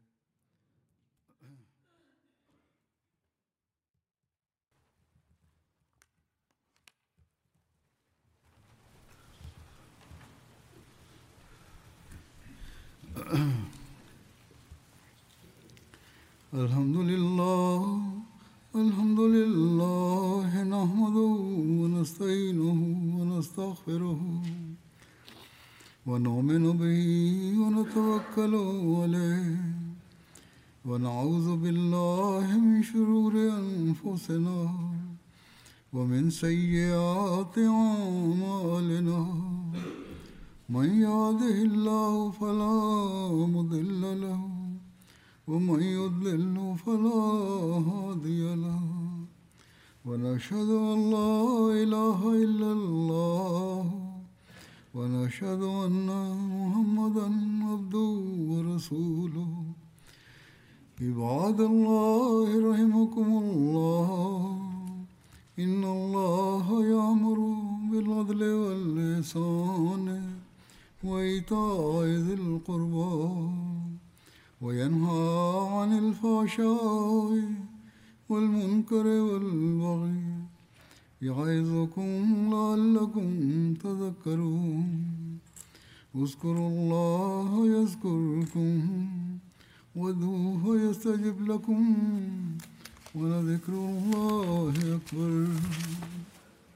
S1: الحمد لله الحمد لله نحمده ونستعينه ونستغفره ونؤمن به ونتوكل عليه ونعوذ بالله من شرور أنفسنا ومن سيئات أعمالنا من يهده الله فلا مضل له ومن يضلل فلا هادي له ونشهد أن لا إله إلا الله ونشهد أن محمدا عبده ورسوله عباد الله رحمكم الله إن الله يأمر بالعدل والإحسان وإيتاء ذي القربى وينهى عن الفحشاء والمنكر والبغي يعظكم لعلكم تذكرون اذكروا الله يذكركم وادعوه يستجب لكم ولذكر الله أكبر